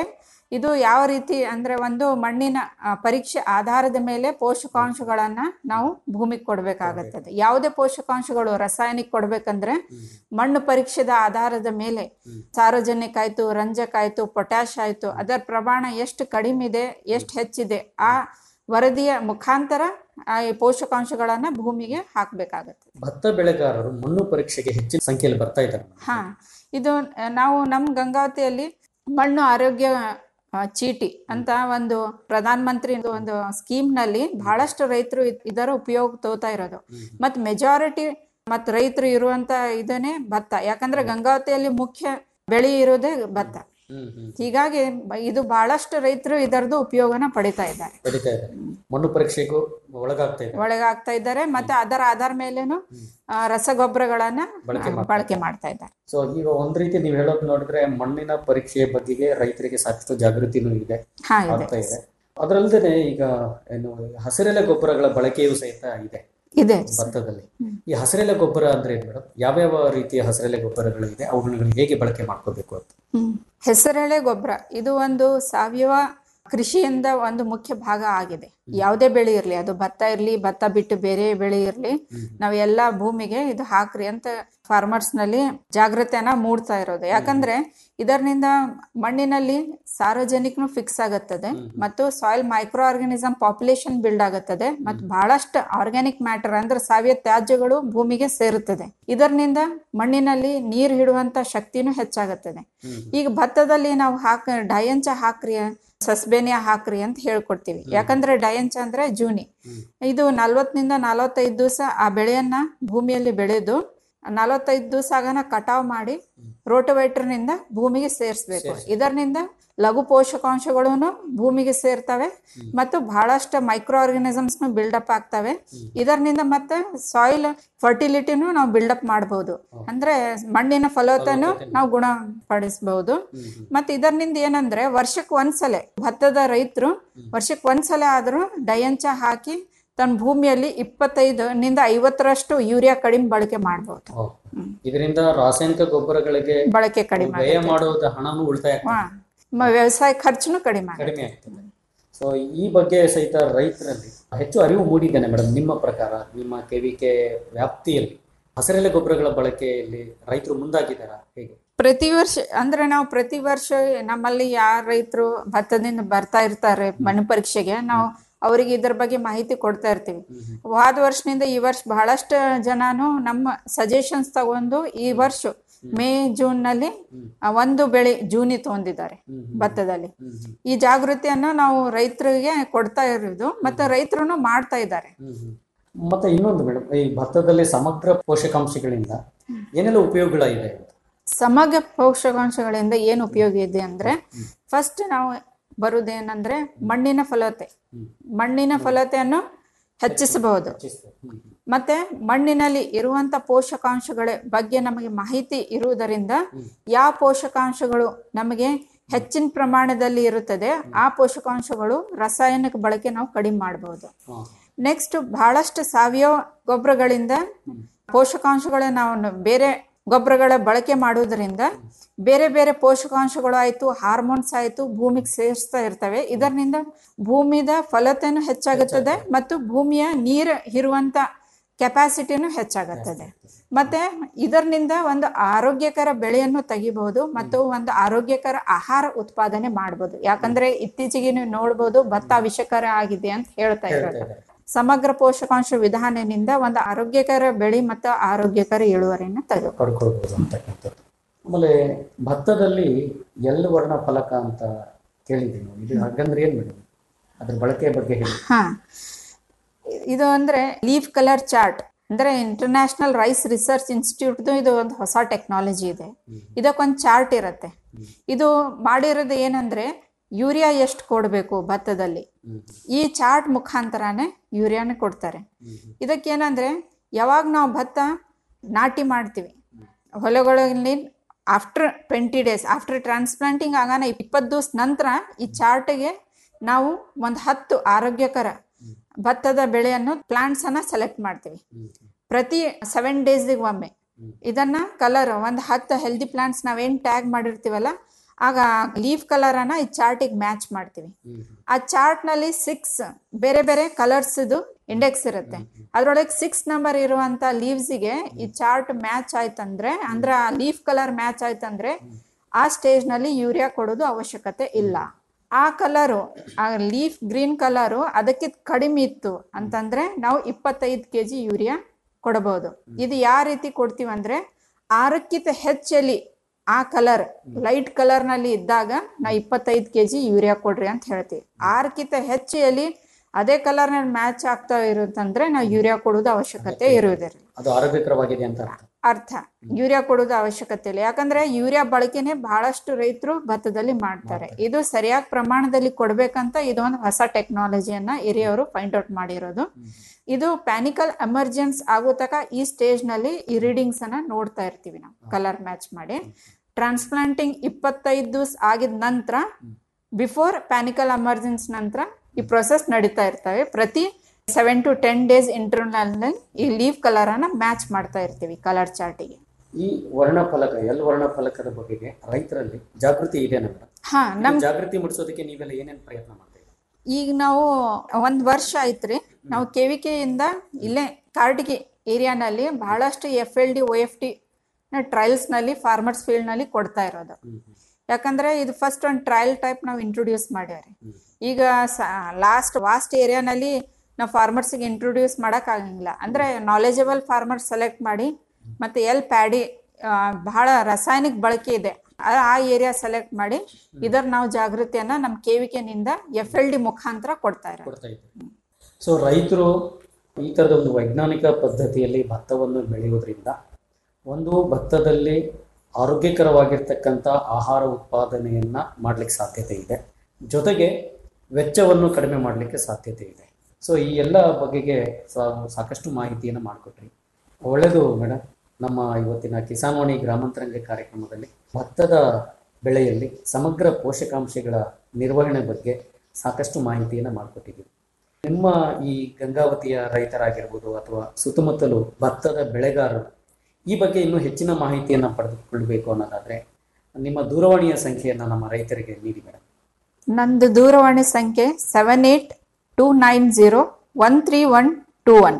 ಇದು ಯಾವ ರೀತಿ ಅಂದ್ರೆ ಒಂದು ಮಣ್ಣಿನ ಆ, ಪರೀಕ್ಷೆ ಆಧಾರದ ಮೇಲೆ ಪೋಷಕಾಂಶಗಳನ್ನ ನಾವು ಭೂಮಿಗೆ ಕೊಡ್ಬೇಕಾಗತ್ತದೆ ಯಾವುದೇ ಪೋಷಕಾಂಶಗಳು ರಾಸಾಯನಿಕ ಕೊಡ್ಬೇಕಂದ್ರೆ ಮಣ್ಣು ಪರೀಕ್ಷೆದ ಆಧಾರದ ಮೇಲೆ ಸಾರಜನಿಕ ಆಯ್ತು ರಂಜಕ ಆಯ್ತು ಪೊಟ್ಯಾಶ್ ಆಯ್ತು ಅದರ ಪ್ರಮಾಣ ಎಷ್ಟು ಕಡಿಮೆ ಇದೆ ಎಷ್ಟು ಹೆಚ್ಚಿದೆ ಆ ವರದಿಯ ಮುಖಾಂತರ ಆ ಈ ಪೋಷಕಾಂಶಗಳನ್ನ ಭೂಮಿಗೆ ಹಾಕ್ಬೇಕಾಗತ್ತೆ ಭತ್ತ ಬೆಳೆಗಾರರು ಮಣ್ಣು ಪರೀಕ್ಷೆಗೆ ಹೆಚ್ಚಿನ ಸಂಖ್ಯೆಯಲ್ಲಿ ಬರ್ತಾ ಇದ್ದಾರೆ ಹಾ ಇದು ಆ, ನಾವು ನಮ್ಮ ಗಂಗಾವತಿಯಲ್ಲಿ ಮಣ್ಣು ಆರೋಗ್ಯ ಆ, ಚೀಟಿ ಅಂತ ಒಂದು ಪ್ರಧಾನ ಮಂತ್ರಿ ಒಂದು ಸ್ಕೀಮ್ ನಲ್ಲಿ ಬಹಳಷ್ಟು ರೈತರು ಇದ್- ಇದರ ಉಪಯೋಗ ತಗೋತಾ ಇರೋದು ಮತ್ ಮೆಜಾರಿಟಿ ಮತ್ ರೈತರು ಇರುವಂತ ಇದನ್ನೇ ಭತ್ತ ಯಾಕಂದ್ರೆ ಗಂಗಾವತಿಯಲ್ಲಿ ಮುಖ್ಯ ಬೆಳೆ ಇರೋದೇ ಭತ್ತ ಹೀಗಾಗಿ ಬ- ಇದು ಬಹಳಷ್ಟು ರೈತರು ಇದರದ್ದು ಉಪಯೋಗನ ಪಡಿತಾ ಇದ್ದಾರೆ ಪಡಿತಾ ಇದ್ದಾರೆ ಮಣ್ಣು ಪರೀಕ್ಷೆಗೂ ಒಳಗಾಗ್ತಾ ಇದ್ದಾರೆ ಒಳಗಾಗ್ತಾ ಇದ್ದಾರೆ ಮತ್ತೆ ಅದರ ಆಧಾರ ಮೇಲೇನು ಆ, ರಸಗೊಬ್ಬರಗಳನ್ನ ಬಳಕೆ ಆ, ಮಾಡ್ತಾ ಬಳಕೆ ಮಾಡ್ತಾ ಇದ್ದಾರೆ ಸೊ ಈಗ ಒಂದ್ ರೀತಿ ನೀವು ಹೇಳೋದು ನೋಡಿದ್ರೆ ಮಣ್ಣಿನ ಪರೀಕ್ಷೆಯ ಬಗ್ಗೆಗೆ ರೈತರಿಗೆ ಸಾಕಷ್ಟು ಜಾಗೃತಿನೂ ಇದೆ ಹಾ, ಇದೆ. ಆಗ್ತಾ ಇದೆ ಅದರಲ್ಲದೆ ಈಗ ಏನು ಹಸಿರೆಲೆ ಗೊಬ್ಬರಗಳ ಬಳಕೆಯೂ ಸಹಿತ ಇದೆ ಇದೆ ಭತ್ತದಲ್ಲಿ ಈ ಹಸಿರೆಲೆ ಗೊಬ್ಬರ ಅಂದ್ರೆ ಏನು ಮೇಡಮ್ ಯಾವ್ಯಾವ ರೀತಿಯ ಹಸಿರೆಲೆ ಗೊಬ್ಬರಗಳು ಇದೆ ಅವುಗಳನ್ನ ಹೇಗೆ ಬಳಕೆ ಮಾಡ್ಕೋಬೇಕು ಅಂತ ಹ್ಮ್. ಹೆಸರೆಳೆ ಗೊಬ್ಬರ ಇದು ಒಂದು ಸಾವಯವ ಕೃಷಿಯಿಂದ ಒಂದು ಮುಖ್ಯ ಭಾಗ ಆಗಿದೆ ಯಾವುದೇ ಬೆಳೆ ಇರಲಿ ಅದು ಭತ್ತ ಇರಲಿ ಭತ್ತ ಬಿಟ್ಟು ಬೇರೆ ಬೆಳೆ ಇರಲಿ ನಾವು ಎಲ್ಲ ಭೂಮಿಗೆ ಇದು ಹಾಕ್ರಿ ಅಂತ ಫಾರ್ಮರ್ಸ್ ನಲ್ಲಿ ಜಾಗೃತಿಯನ್ನ ಮೂಡ್ತಾ ಇರೋದು ಯಾಕಂದ್ರೆ ಇದರಿಂದ ಮಣ್ಣಿನಲ್ಲಿ ಸಾರ್ವಜನಿಕನು ಫಿಕ್ಸ್ ಆಗುತ್ತದೆ ಮತ್ತು soil micro organism population build ಆಗುತ್ತದೆ ಮತ್ತು ಬಹಳಷ್ಟು ಆರ್ಗ್ಯಾನಿಕ್ ಮ್ಯಾಟರ್ ಅಂದ್ರೆ ಸಾವಯವ ತ್ಯಾಜ್ಯಗಳು ಭೂಮಿಗೆ ಸೇರುತ್ತದೆ ಇದರಿಂದ ಮಣ್ಣಿನಲ್ಲಿ ನೀರು ಹಿಡುವಂತ ಶಕ್ತಿನೂ ಹೆಚ್ಚಾಗುತ್ತದೆ ಈಗ ಭತ್ತದಲ್ಲಿ ನಾವು ಹಾಕ ಡಯಂಚ ಹಾಕ್ರಿ ಸಸ್ಬೇನಿಯಾ ಹಾಕ್ರಿ ಅಂತ ಹೇಳ್ಕೊಡ್ತೀವಿ ಯಾಕಂದ್ರೆ ಡಯಂಚ ಅಂದ್ರೆ ಜೂನಿ ಇದು ನಲ್ವತ್ತನಿಂದ ನಲವತ್ತೈದು ದಿವಸ ಆ ಬೆಳೆಯನ್ನ ಭೂಮಿಯಲ್ಲಿ ಬೆಳೆದು ನಲವತ್ತೈದು ದಿವಸ ಆಗನ ಕಟಾವ್ ಮಾಡಿ ರೋಟೋವೇಟರ್ನಿಂದ ಭೂಮಿಗೆ ಸೇರಿಸ್ಬೇಕು ಇದರಿಂದ ಲಘು ಪೋಷಕಾಂಶಗಳು ಭೂಮಿಗೆ ಸೇರ್ತವೆ ಮತ್ತು ಬಹಳಷ್ಟು ಮೈಕ್ರೋ ಆರ್ಗನಿಸಮ್ಸ್ನು ಬಿಲ್ಡಪ್ ಆಗ್ತವೆ ಇದರಿಂದ ಮತ್ತೆ ಸಾಯಿಲ್ ಫರ್ಟಿಲಿಟಿನೂ ನಾವು ಬಿಲ್ಡಪ್ ಮಾಡಬಹುದು ಅಂದ್ರೆ ಮಣ್ಣಿನ ಫಲವತ್ತನು ನಾವು ಗುಣಪಡಿಸಬಹುದು ಮತ್ತೆ ಇದರಿಂದ ಏನಂದ್ರೆ ವರ್ಷಕ್ಕೆ ಒಂದ್ಸಲ ಭತ್ತದ ರೈತರು ವರ್ಷಕ್ಕೆ ಒಂದ್ಸಲ ಆದ್ರೂ ಡಯಂಚ ಹಾಕಿ ತನ್ನ ಭೂಮಿಯಲ್ಲಿ ಇಪ್ಪತ್ತೈದು ನಿಂದ ಐವತ್ತರಷ್ಟು ಯೂರಿಯಾ ಕಡಿಮೆ ಬಳಕೆ ಮಾಡಬಹುದು ಇದರಿಂದ ರಾಸಾಯನಿಕ ಗೊಬ್ಬರಗಳಿಗೆ ಬಳಕೆ ಕಡಿಮೆ ವ್ಯಯ ಆಗುತ್ತೆ. ಮಾಡೋದ ಹಣನೂ ಉಳಿತಾಯ ಆಗ್ತದೆ. ಹಾ. ಮ- ವ್ಯವಸಾಯ ಖರ್ಚುನು ಕಡಿಮೆ ಆಗುತ್ತೆ. ಕಡಿಮೆ ಆಗ್ತದೆ ಸೊ ಈ ಬಗ್ಗೆ ಸಹಿತ ರೈತರಲ್ಲಿ ಹೆಚ್ಚು ಅರಿವು ಮೂಡಿದ್ದೇನೆ ಮೇಡಮ್ ನಿಮ್ಮ ಪ್ರಕಾರ ನಿಮ್ಮ ಕೆವಿಕೆ ವ್ಯಾಪ್ತಿಯಲ್ಲಿ ಹಸಿರೆಲೆ ಗೊಬ್ಬರಗಳ ಬಳಕೆಯಲ್ಲಿ ರೈತರು ಮುಂದಾಗಿದ್ದಾರಾ ಹೇಗೆ ಪ್ರತಿ ವರ್ಷ ಅಂದ್ರೆ ನಾವು ಪ್ರತಿ ವರ್ಷ ನಮ್ಮಲ್ಲಿ ಯಾರ ರೈತರು ಭತ್ತದಿಂದ ಬರ್ತಾ ಇರ್ತಾರೆ ಮಣ್ಣು ಪರೀಕ್ಷೆಗೆ ನಾವು ಅವರಿಗೆ ಇದ್ರ ಬಗ್ಗೆ ಮಾಹಿತಿ ಕೊಡ್ತಾ ಇರ್ತೀವಿ ಹೋದ ವರ್ಷದಿಂದ ಈ ವರ್ಷ ಬಹಳಷ್ಟು ಜನನು ನಮ್ಮ ಸಜೆಷನ್ಸ್ ತಗೊಂಡು ಈ ವರ್ಷ ಮೇ ಜೂನ್ ನಲ್ಲಿ ಆ, ಒಂದು ಬೆಳೆ ಜೂನಿ ತಗೊಂಡಿದ್ದಾರೆ ಭತ್ತದಲ್ಲಿ ಈ ಜಾಗೃತಿಯನ್ನ ನಾವು ರೈತರಿಗೆ ಕೊಡ್ತಾ ಇರೋದು ಮತ್ತೆ ರೈತರು ಮಾಡ್ತಾ ಇದ್ದಾರೆ ಮತ್ತೆ ಇನ್ನೊಂದು ಮೇಡಮ್ ಈ ಭತ್ತದಲ್ಲಿ ಸಮಗ್ರ ಪೋಷಕಾಂಶಗಳಿಂದ ಏನೆಲ್ಲ ಉಪಯೋಗಗಳಿದೆ ಅಂತ ಸಮಗ್ರ ಪೋಷಕಾಂಶಗಳಿಂದ ಏನು ಉಪಯೋಗ ಇದೆ ಅಂದ್ರೆ ಫಸ್ಟ್ ನಾವು ಬರುವುದೇನಂದ್ರೆ ಮಣ್ಣಿನ ಫಲವತ್ತೆ ಮಣ್ಣಿನ ಫಲವತ್ತೆಯನ್ನು ಹೆಚ್ಚಿಸಬಹುದು ಮತ್ತೆ ಮಣ್ಣಿನಲ್ಲಿ ಇರುವಂತ ಪೋಷಕಾಂಶಗಳ ಬಗ್ಗೆ ನಮಗೆ ಮಾಹಿತಿ ಇರುವುದರಿಂದ ಯಾವ ಪೋಷಕಾಂಶಗಳು ನಮಗೆ ಹೆಚ್ಚಿನ ಪ್ರಮಾಣದಲ್ಲಿ ಇರುತ್ತದೆ ಆ ಪೋಷಕಾಂಶಗಳು ರಾಸಾಯನಿಕ ಬಳಕೆ ನಾವು ಕಡಿಮೆ ಮಾಡಬಹುದು ನೆಕ್ಸ್ಟ್ ಬಹಳಷ್ಟು ಸಾವಯವ ಗೊಬ್ಬರಗಳಿಂದ ಪೋಷಕಾಂಶಗಳ ನಾವು ನ- ಬೇರೆ ಗೊಬ್ಬರಗಳ ಬಳಕೆ ಮಾಡುವುದರಿಂದ ಬೇರೆ ಬೇರೆ ಪೋಷಕಾಂಶಗಳು ಆಯ್ತು ಹಾರ್ಮೋನ್ಸ್ ಆಯ್ತು ಭೂಮಿಗೆ ಸೇರಿಸ್ತಾ ಇರ್ತವೆ ಇದರಿಂದ ಭೂಮಿದ ಫಲತೆನೂ ಹೆಚ್ಚಾಗುತ್ತದೆ ಮತ್ತು ಭೂಮಿಯ ನೀರು ಇರುವಂತ ಕೆಪಾಸಿಟಿನೂ ಹೆಚ್ಚಾಗುತ್ತದೆ ಮತ್ತೆ ಇದರಿಂದ ಒಂದು ಆರೋಗ್ಯಕರ ಬೆಳೆಯನ್ನು ತೆಗಿಬಹುದು ಮತ್ತು ಒಂದು ಆರೋಗ್ಯಕರ ಆಹಾರ ಉತ್ಪಾದನೆ ಮಾಡಬಹುದು ಯಾಕಂದ್ರೆ ಇತ್ತೀಚೆಗೆ ನೀವು ನೋಡ್ಬೋದು ಭತ್ತ ವಿಷಕರ ಆಗಿದೆ ಅಂತ ಹೇಳ್ತಾ ಇರೋದು ಸಮಗ್ರ ಪೋಷಕಾಂಶ ವಿಧಾನದಿಂದ ಒಂದು ಆರೋಗ್ಯಕರ ಬೆಳೆ ಮತ್ತು ಆರೋಗ್ಯಕರ ಇಳುವರಿನ ತೆಗೆ ಪಡ್ಕೊಳ್ಬೋದು ಅಂತಕ್ಕಂಥದ್ದು ಆಮೇಲೆ ಭತ್ತದಲ್ಲಿ ಎಳ್ಳು ವರ್ಣ ಫಲಕ ಅಂತ ಕೇಳಿದ್ದೀನಿ ಇದು ಹಾಗಂದ್ರೆ ಏನ್ ಮೇಡಮ್ ಅದ್ರ ಬಳಕೆ ಬಗ್ಗೆ ಹೇಳಿ ಹಾ ಇದು ಅಂದ್ರೆ ಲೀಫ್ ಕಲರ್ ಚಾರ್ಟ್ ಅಂದ್ರೆ ಇಂಟರ್ನ್ಯಾಷನಲ್ ರೈಸ್ ರಿಸರ್ಚ್ ಇನ್ಸ್ಟಿಟ್ಯೂಟ್ದು ಇದು ಒಂದು ಹೊಸ ಟೆಕ್ನಾಲಜಿ ಇದೆ ಇದಕ್ಕೊಂದು ಚಾರ್ಟ್ ಇರುತ್ತೆ ಇದು ಮಾಡಿರೋದು ಏನಂದ್ರೆ ಯೂರಿಯಾ ಎಷ್ಟು ಕೊಡಬೇಕು ಭತ್ತದಲ್ಲಿ ಈ ಚಾರ್ಟ್ ಮುಖಾಂತರನೇ ಯೂರಿಯಾನ ಕೊಡ್ತಾರೆ ಇದಕ್ಕೇನಂದ್ರೆ ಯಾವಾಗ ನಾವು ಭತ್ತ ನಾಟಿ ಮಾಡ್ತೀವಿ ಹೊಲಗಳಲ್ಲಿ after twenty days after transplanting ಆಗಾನ ಇಪ್ಪತ್ತು ದಿವಸ ನಂತರ ಈ ಚಾರ್ಟ್ಗೆ ನಾವು ಒಂದು ಹತ್ತು ಆರೋಗ್ಯಕರ ಭತ್ತದ ಬೆಳೆಯನ್ನು ಪ್ಲಾಂಟ್ಸ್ ಅನ್ನ ಸೆಲೆಕ್ಟ್ ಮಾಡ್ತೀವಿ ಪ್ರತಿ ಸೆವೆನ್ ಡೇಸ್ಗೆ ಒಮ್ಮೆ ಇದನ್ನ ಕಲರ್ ಒಂದು ಹತ್ತು ಹೆಲ್ದಿ ಪ್ಲಾಂಟ್ಸ್ ನಾವೇನು ಟ್ಯಾಗ್ ಮಾಡಿರ್ತೀವಲ್ಲ ಆಗ ಲೀಫ್ ಕಲರನ್ನ ಈ ಚಾರ್ಟಿಗೆ ಮ್ಯಾಚ್ ಮಾಡ್ತೀವಿ ಆ ಚಾರ್ಟ್ನಲ್ಲಿ ಸಿಕ್ಸ್ ಬೇರೆ ಬೇರೆ ಕಲರ್ಸ್ ಇಂಡೆಕ್ಸ್ ಇರುತ್ತೆ ಅದ್ರೊಳಗೆ ಸಿಕ್ಸ್ ನಂಬರ್ ಇರುವಂತ ಲೀವ್ಸಿಗೆ ಈ ಚಾರ್ಟ್ ಮ್ಯಾಚ್ ಆಯ್ತಂದ್ರೆ ಅಂದ್ರೆ ಆ ಲೀಫ್ ಕಲರ್ ಮ್ಯಾಚ್ ಆಯ್ತಂದ್ರೆ ಆ ಸ್ಟೇಜ್ನಲ್ಲಿ ಯೂರಿಯಾ ಕೊಡೋದು ಅವಶ್ಯಕತೆ ಇಲ್ಲ ಆ ಕಲರು ಆ ಲೀಫ್ ಗ್ರೀನ್ ಕಲರು ಅದಕ್ಕೆ ಕಡಿಮೆ ಇತ್ತು ಅಂತಂದ್ರೆ ನಾವು ಇಪ್ಪತ್ತೈದು ಕೆ ಜಿ ಯೂರಿಯಾ ಕೊಡಬಹುದು ಇದು ಯಾವ ರೀತಿ ಕೊಡ್ತೀವಿ ಅಂದ್ರೆ ಆರಕ್ಕಿಂತ ಹೆಚ್ಚಲ್ಲಿ ಆ ಕಲರ್ ಲೈಟ್ ಕಲರ್ನಲ್ಲಿ ಇದ್ದಾಗ ನಾವು ಇಪ್ಪತ್ತೈದು ಕೆ ಜಿ ಯೂರಿಯಾ ಕೊಡ್ರಿ ಅಂತ ಹೇಳ್ತೀವಿ ಆರಕ್ಕಿಂತ ಹೆಚ್ಚು ಎಲ್ಲಿ ಅದೇ ಕಲರ್ನಲ್ಲಿ ಮ್ಯಾಚ್ ಆಗ್ತಾ ಇರುತ್ತಂದ್ರೆ ನಾವು ಯೂರಿಯಾ ಕೊಡೋದು ಅವಶ್ಯಕತೆ ಇರುವುದಿಲ್ಲ ಅದು ಆರೋಗ್ಯಕರವಾಗಿದೆ ಅಂತ ಅರ್ಥ ಅರ್ಥ ಯೂರಿಯಾ ಕೊಡೋದು ಅವಶ್ಯಕತೆ ಇಲ್ಲ ಯಾಕಂದ್ರೆ ಯೂರಿಯಾ ಬಳಕೆನೆ ಬಹಳಷ್ಟು ರೈತರು ಭತ್ತದಲ್ಲಿ ಮಾಡ್ತಾರೆ ಇದು ಸರಿಯಾದ ಪ್ರಮಾಣದಲ್ಲಿ ಕೊಡ್ಬೇಕಂತ ಇದೊಂದು ಹೊಸ ಟೆಕ್ನಾಲಜಿಯನ್ನ ಹಿರಿಯವರು ಫೈಂಡ್ ಔಟ್ ಮಾಡಿರೋದು ಇದು ಪ್ಯಾನಿಕಲ್ ಎಮರ್ಜೆನ್ಸ್ ಆಗೋ ತಕ ಈ ಸ್ಟೇಜ್ ನಲ್ಲಿ ಈ ರೀಡಿಂಗ್ಸ್ ಅನ್ನ ನೋಡ್ತಾ ಇರ್ತೀವಿ ನಾವು ಕಲರ್ ಮ್ಯಾಚ್ ಮಾಡಿ ಟ್ರಾನ್ಸ್ಪ್ಲಾಂಟಿಂಗ್ ಇಪ್ಪತ್ತೈದು ದಿವಸ ಆಗಿದ ನಂತರ ಬಿಫೋರ್ ಪ್ಯಾನಿಕಲ್ ಎಮರ್ಜೆನ್ಸ್ ನಂತರ ಈ ಪ್ರೊಸೆಸ್ ನಡೀತಾ ಇರ್ತವೆ ಪ್ರತಿ seven to ten days internal ಈ ಲೀವ್ ಕಲರ್ ಅನ್ನ ಮ್ಯಾಚ್ ಮಾಡ್ತಾ ಇರ್ತೀವಿ ಕಲರ್ ಚಾರ್ಟಿಗೆ ಈ ವರ್ಣಫಲಕ ಎಲ್ ವರ್ಣಫಲಕದ ಬಗೆಗೆ ರೈತರಲ್ಲಿ ಜಾಗೃತಿ ಇದೆ ಮೇಡಮ್ ಹಾ ನಮ್ ಜಾಗೃತಿ ಮೂಡಿಸೋದಕ್ಕೆ ನೀವೆಲ್ಲ ಏನೇನು ಪ್ರಯತ್ನ ಮಾಡ್ತೀವಿ ಈಗ ನಾವು ಒಂದ್ ವರ್ಷ ಆಯ್ತ್ರಿ ನಾವು ಕೆ ವಿ ಇಂದ ಇಲ್ಲೇ ಕಾರ್ಡಿಗೆ ಏರಿಯಾನಲ್ಲಿ ಬಹಳಷ್ಟು F L D O F T ಟ್ರಯಲ್ಸ್ನಲ್ಲಿ ಫಾರ್ಮರ್ಸ್ ಫೀಲ್ಡ್ನಲ್ಲಿ ಕೊಡ್ತಾ ಇರೋದು ಯಾಕಂದ್ರೆ ಇದು ಫಸ್ಟ್ ಒಂದು ಟ್ರಯಲ್ ಟೈಪ್ ನಾವು ಇಂಟ್ರೊಡ್ಯೂಸ್ ಮಾಡ್ಯಾವ್ರಿ ಈಗ ಲಾಸ್ಟ್ ವಾಸ್ಟ್ ಏರಿಯಾನಲ್ಲಿ ನಾವು ಫಾರ್ಮರ್ಸಿಗೆ ಇಂಟ್ರೊಡ್ಯೂಸ್ ಮಾಡೋಕ್ಕಾಗಂಗಿಲ್ಲ ಅಂದರೆ ನಾಲೆಜಬಲ್ ಫಾರ್ಮರ್ಸ್ ಸೆಲೆಕ್ಟ್ ಮಾಡಿ ಮತ್ತು ಎಲ್ ಪ್ಯಾಡಿ ಆ, ಬಹಳ ರಾಸಾಯನಿಕ ಬಳಕೆ ಇದೆ ಆ- ಆ ಏರಿಯಾ ಸೆಲೆಕ್ಟ್ ಮಾಡಿ ಇದರ ನಾವು ಜಾಗೃತಿಯನ್ನ ನಮ್ಮ ಕೆ ವಿ ಕೆನಿಂದ ಎಫ್ ಎಲ್ ಡಿ ಮುಖಾಂತರ ಕೊಡ್ತಾ ಇರೋದು ಕೊಡ್ತಾ ಇದ್ದೀವಿ ಸೊ ರೈತರು ಈ ಥರದ ಒಂದು ವೈಜ್ಞಾನಿಕ ಪದ್ಧತಿಯಲ್ಲಿ ಭತ್ತವನ್ನು ಬೆಳೆಯೋದ್ರಿಂದ ಒಂದು ಭತ್ತದಲ್ಲಿ ಆರೋಗ್ಯಕರವಾಗಿರ್ತಕ್ಕಂಥ ಆಹಾರ ಉತ್ಪಾದನೆಯನ್ನು ಮಾಡಲಿಕ್ಕೆ ಸಾಧ್ಯತೆ ಇದೆ ಜೊತೆಗೆ ವೆಚ್ಚವನ್ನು ಕಡಿಮೆ ಮಾಡಲಿಕ್ಕೆ ಸಾಧ್ಯತೆ ಇದೆ ಸೊ ಈ ಎಲ್ಲ ಬಗೆಗೆ ಸಾ- ಸಾಕಷ್ಟು ಮಾಹಿತಿಯನ್ನು ಮಾಡಿಕೊಟ್ರಿ ಒಳ್ಳೆಯದು ಮೇಡಮ್ ನಮ್ಮ ಇವತ್ತಿನ ಕಿಸಾನ್ವಾಣಿ ಗ್ರಾಮಾಂತರಂಗ ಕಾರ್ಯಕ್ರಮದಲ್ಲಿ ಭತ್ತದ ಬೆಳೆಯಲ್ಲಿ ಸಮಗ್ರ ಪೋಷಕಾಂಶಗಳ ನಿರ್ವಹಣೆ ಬಗ್ಗೆ ಸಾಕಷ್ಟು ಮಾಹಿತಿಯನ್ನು ಮಾಡಿಕೊಟ್ಟಿದ್ದೀವಿ ನಿಮ್ಮ ಈ ಗಂಗಾವತಿಯ ರೈತರಾಗಿರ್ಬೋದು ಅಥವಾ ಸುತ್ತಮುತ್ತಲು ಭತ್ತದ ಬೆಳೆಗಾರರು ಈ ಬಗ್ಗೆ ಇನ್ನೂ ಹೆಚ್ಚಿನ ಮಾಹಿತಿಯನ್ನು ಪಡೆದುಕೊಳ್ಳಬೇಕು ಅನ್ನೋದಾದರೆ ನಿಮ್ಮ ದೂರವಾಣಿಯ ಸಂಖ್ಯೆಯನ್ನು ನಮ್ಮ ರೈತರಿಗೆ ನೀಡಿ ಮೇಡಮ್ ನಂದು ದೂರವಾಣಿ ಸಂಖ್ಯೆ seven eight two nine zero one three one two one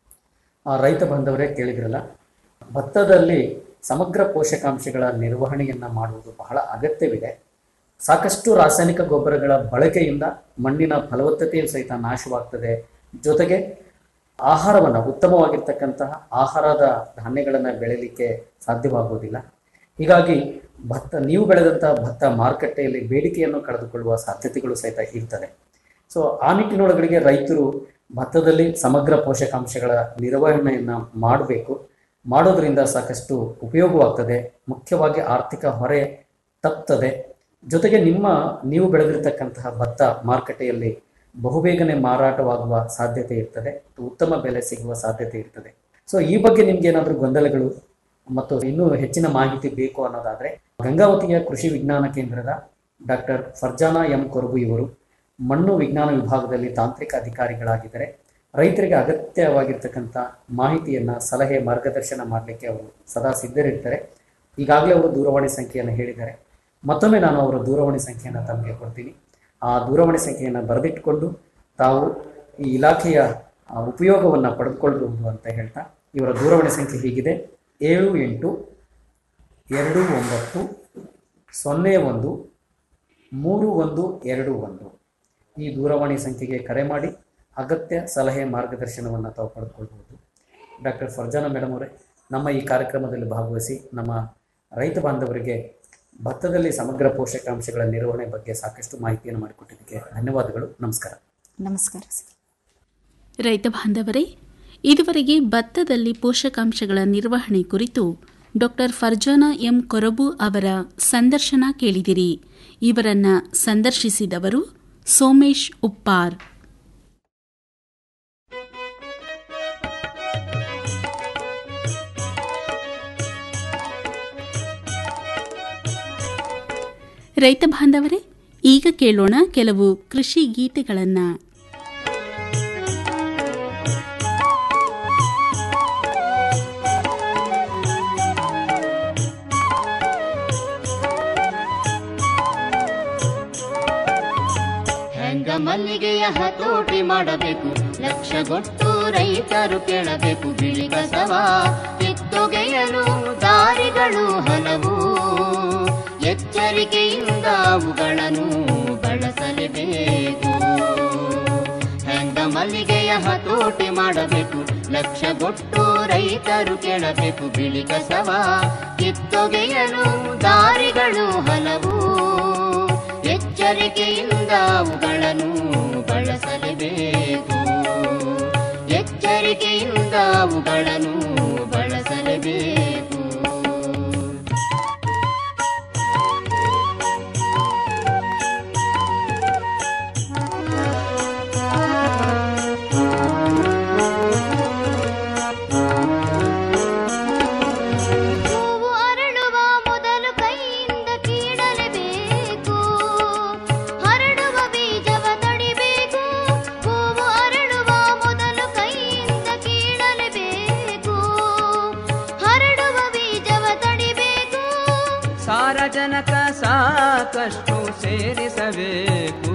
ಆ ರೈತ ಬಾಂಧವರೇ ಕೇಳಿದ್ರಲ್ಲ ಭತ್ತದಲ್ಲಿ ಸಮಗ್ರ ಪೋಷಕಾಂಶಗಳ ನಿರ್ವಹಣೆಯನ್ನು ಮಾಡುವುದು ಬಹಳ ಅಗತ್ಯವಿದೆ ಸಾಕಷ್ಟು ರಾಸಾಯನಿಕ ಗೊಬ್ಬರಗಳ ಬಳಕೆಯಿಂದ ಮಣ್ಣಿನ ಫಲವತ್ತತೆಯು ಸಹಿತ ನಾಶವಾಗ್ತದೆ ಜೊತೆಗೆ ಆಹಾರವನ್ನು ಉತ್ತಮವಾಗಿರ್ತಕ್ಕಂತಹ ಆಹಾರದ ಧಾನ್ಯಗಳನ್ನು ಬೆಳೆಯಲಿಕ್ಕೆ ಸಾಧ್ಯವಾಗುವುದಿಲ್ಲ ಹೀಗಾಗಿ ಭತ್ತ ನೀವು ಬೆಳೆದಂತಹ ಭತ್ತ ಮಾರುಕಟ್ಟೆಯಲ್ಲಿ ಬೇಡಿಕೆಯನ್ನು ಕಳೆದುಕೊಳ್ಳುವ ಸಾಧ್ಯತೆಗಳು ಸಹಿತ ಇರ್ತದೆ ಸೊ ಆ ನಿಟ್ಟಿನೊಳಗಡೆಗೆ ರೈತರು ಭತ್ತದಲ್ಲಿ ಸಮಗ್ರ ಪೋಷಕಾಂಶಗಳ ನಿರ್ವಹಣೆಯನ್ನು ಮಾಡಬೇಕು ಮಾಡೋದ್ರಿಂದ ಸಾಕಷ್ಟು ಉಪಯೋಗವಾಗ್ತದೆ ಮುಖ್ಯವಾಗಿ ಆರ್ಥಿಕ ಹೊರೆ ತಪ್ತದೆ ಜೊತೆಗೆ ನಿಮ್ಮ ನೀವು ಬೆಳೆದಿರ್ತಕ್ಕಂತಹ ಭತ್ತ ಮಾರುಕಟ್ಟೆಯಲ್ಲಿ ಬಹುಬೇಗನೆ ಮಾರಾಟವಾಗುವ ಸಾಧ್ಯತೆ ಇರ್ತದೆ ಉತ್ತಮ ಬೆಲೆ ಸಿಗುವ ಸಾಧ್ಯತೆ ಇರ್ತದೆ ಸೊ ಈ ಬಗ್ಗೆ ನಿಮ್ಗೆ ಏನಾದರೂ ಗೊಂದಲಗಳು ಮತ್ತು ಇನ್ನೂ ಹೆಚ್ಚಿನ ಮಾಹಿತಿ ಬೇಕು ಅನ್ನೋದಾದ್ರೆ ಗಂಗಾವತಿಯ ಕೃಷಿ ವಿಜ್ಞಾನ ಕೇಂದ್ರದ ಡಾಕ್ಟರ್ ಫರ್ಜಾನಾ ಎಂ ಕೊರಬು ಇವರು ಮಣ್ಣು ವಿಜ್ಞಾನ ವಿಭಾಗದಲ್ಲಿ ತಾಂತ್ರಿಕ ಅಧಿಕಾರಿಗಳಾಗಿದ್ದಾರೆ ರೈತರಿಗೆ ಅಗತ್ಯವಾಗಿರ್ತಕ್ಕಂಥ ಮಾಹಿತಿಯನ್ನ ಸಲಹೆ ಮಾರ್ಗದರ್ಶನ ಮಾಡಲಿಕ್ಕೆ ಅವರು ಸದಾ ಸಿದ್ಧರಿರ್ತಾರೆ ಈಗಾಗಲೇ ಅವರು ದೂರವಾಣಿ ಸಂಖ್ಯೆಯನ್ನು ಹೇಳಿದ್ದಾರೆ ಮತ್ತೊಮ್ಮೆ ನಾನು ಅವರ ದೂರವಾಣಿ ಸಂಖ್ಯೆಯನ್ನು ತಮಗೆ ಕೊಡ್ತೀನಿ ಆ ದೂರವಾಣಿ ಸಂಖ್ಯೆಯನ್ನು ಬರೆದಿಟ್ಟುಕೊಂಡು ತಾವು ಈ ಇಲಾಖೆಯ ಆ, ಉಪಯೋಗವನ್ನು ಪಡೆದುಕೊಳ್ಳಬಹುದು ಅಂತ ಹೇಳ್ತಾ ಇವರ ದೂರವಾಣಿ ಸಂಖ್ಯೆ ಹೀಗಿದೆ ಏಳು ಎಂಟು ಎರಡು ಒಂಬತ್ತು ಸೊನ್ನೆ ಒಂದು ಮೂರು ಒಂದು ಎರಡು ಒಂದು ಈ ದೂರವಾಣಿ ಸಂಖ್ಯೆಗೆ ಕರೆ ಮಾಡಿ ಅಗತ್ಯ ಸಲಹೆ ಮಾರ್ಗದರ್ಶನವನ್ನು ತಾವು ಪಡೆದುಕೊಳ್ಬಹುದು ಡಾಕ್ಟರ್ ಫರ್ಜಾನ ಮೇಡಮ್ ಅವರೇ ನಮ್ಮ ಈ ಕಾರ್ಯಕ್ರಮದಲ್ಲಿ ಭಾಗವಹಿಸಿ ನಮ್ಮ ರೈತ ಬಾಂಧವರಿಗೆ ಭತ್ತದಲ್ಲಿ ಸಮಗ್ರ ಪೋಷಕಾಂಶಗಳ ನಿರ್ವಹಣೆ ಬಗ್ಗೆ ಸಾಕಷ್ಟು ಮಾಹಿತಿಯನ್ನು ಮಾಡಿಕೊಟ್ಟಿದ್ದಕ್ಕೆ ಧನ್ಯವಾದಗಳು ನಮಸ್ಕಾರ ನಮಸ್ಕಾರ ಸರ್ ರೈತ ಬಾಂಧವರೇ ಇದುವರೆಗೆ ಭತ್ತದಲ್ಲಿ ಪೋಷಕಾಂಶಗಳ ನಿರ್ವಹಣೆ ಕುರಿತು ಡಾಕ್ಟರ್ ಫರ್ಜಾನಾ ಎಂ ಕೊರಬು ಅವರ ಸಂದರ್ಶನ ಕೇಳಿದಿರಿ ಇವರನ್ನ ಸಂದರ್ಶಿಸಿದವರು ಸೋಮೇಶ್ ಉಪ್ಪಾರ್ ರೈತ ಬಾಂಧವರೇ ಈಗ ಕೇಳೋಣ ಕೆಲವು ಕೃಷಿ ಗೀತೆಗಳನ್ನು ಹೆಂಗ ಮಲ್ಲಿಗೆಯ ಹತೋಟಿ ಮಾಡಬೇಕು ಲಕ್ಷಗೊಟ್ಟು ರೈತರು ಕೇಳಬೇಕು ಬಿಳಿ ಕಸವ ಕಿತ್ತೊಗೆಯಲು ದಾರಿಗಳು ಹಲವು ಎಚ್ಚರಿಕೆಯಿಂದ ಅವುಗಳನ್ನು ಬಳಸಲೇಬೇಕು ಹೆಂಗ ಮಲ್ಲಿಗೆಯ ಹತೋಟಿ ಮಾಡಬೇಕು ಲಕ್ಷಗೊಟ್ಟು ರೈತರು ಕೇಳಬೇಕು ಬಿಳಿ ಕಸವ ಕಿತ್ತೊಗೆಯಲು ದಾರಿಗಳು ಹಲವು ಎಚ್ಚರಿಕೆಯಿಂದ ಅವುಗಳನ್ನು ಬಳಸಲೇಬೇಕು ಎಚ್ಚರಿಕೆಯಿಂದ ಅವುಗಳನ್ನು ಬಳಸಲೇಬೇಕು ಹೂವು ಅರಳುವ ಮೊದಲು ಕೈಯಿಂದ ಕೀಳಲೇಬೇಕು ಹರಡುವ ಬೀಜವ ತಡಿಬೇಕು ಹೂವು ಅರಳುವ ಮೊದಲು ಕೈಯಿಂದ ಕೀಳಲೇಬೇಕು ಹರಡುವ ಬೀಜವ ತಡಿಬೇಕು ಸಾರಜನಕ ಸಾಕಷ್ಟು ಸೇರಿಸಬೇಕು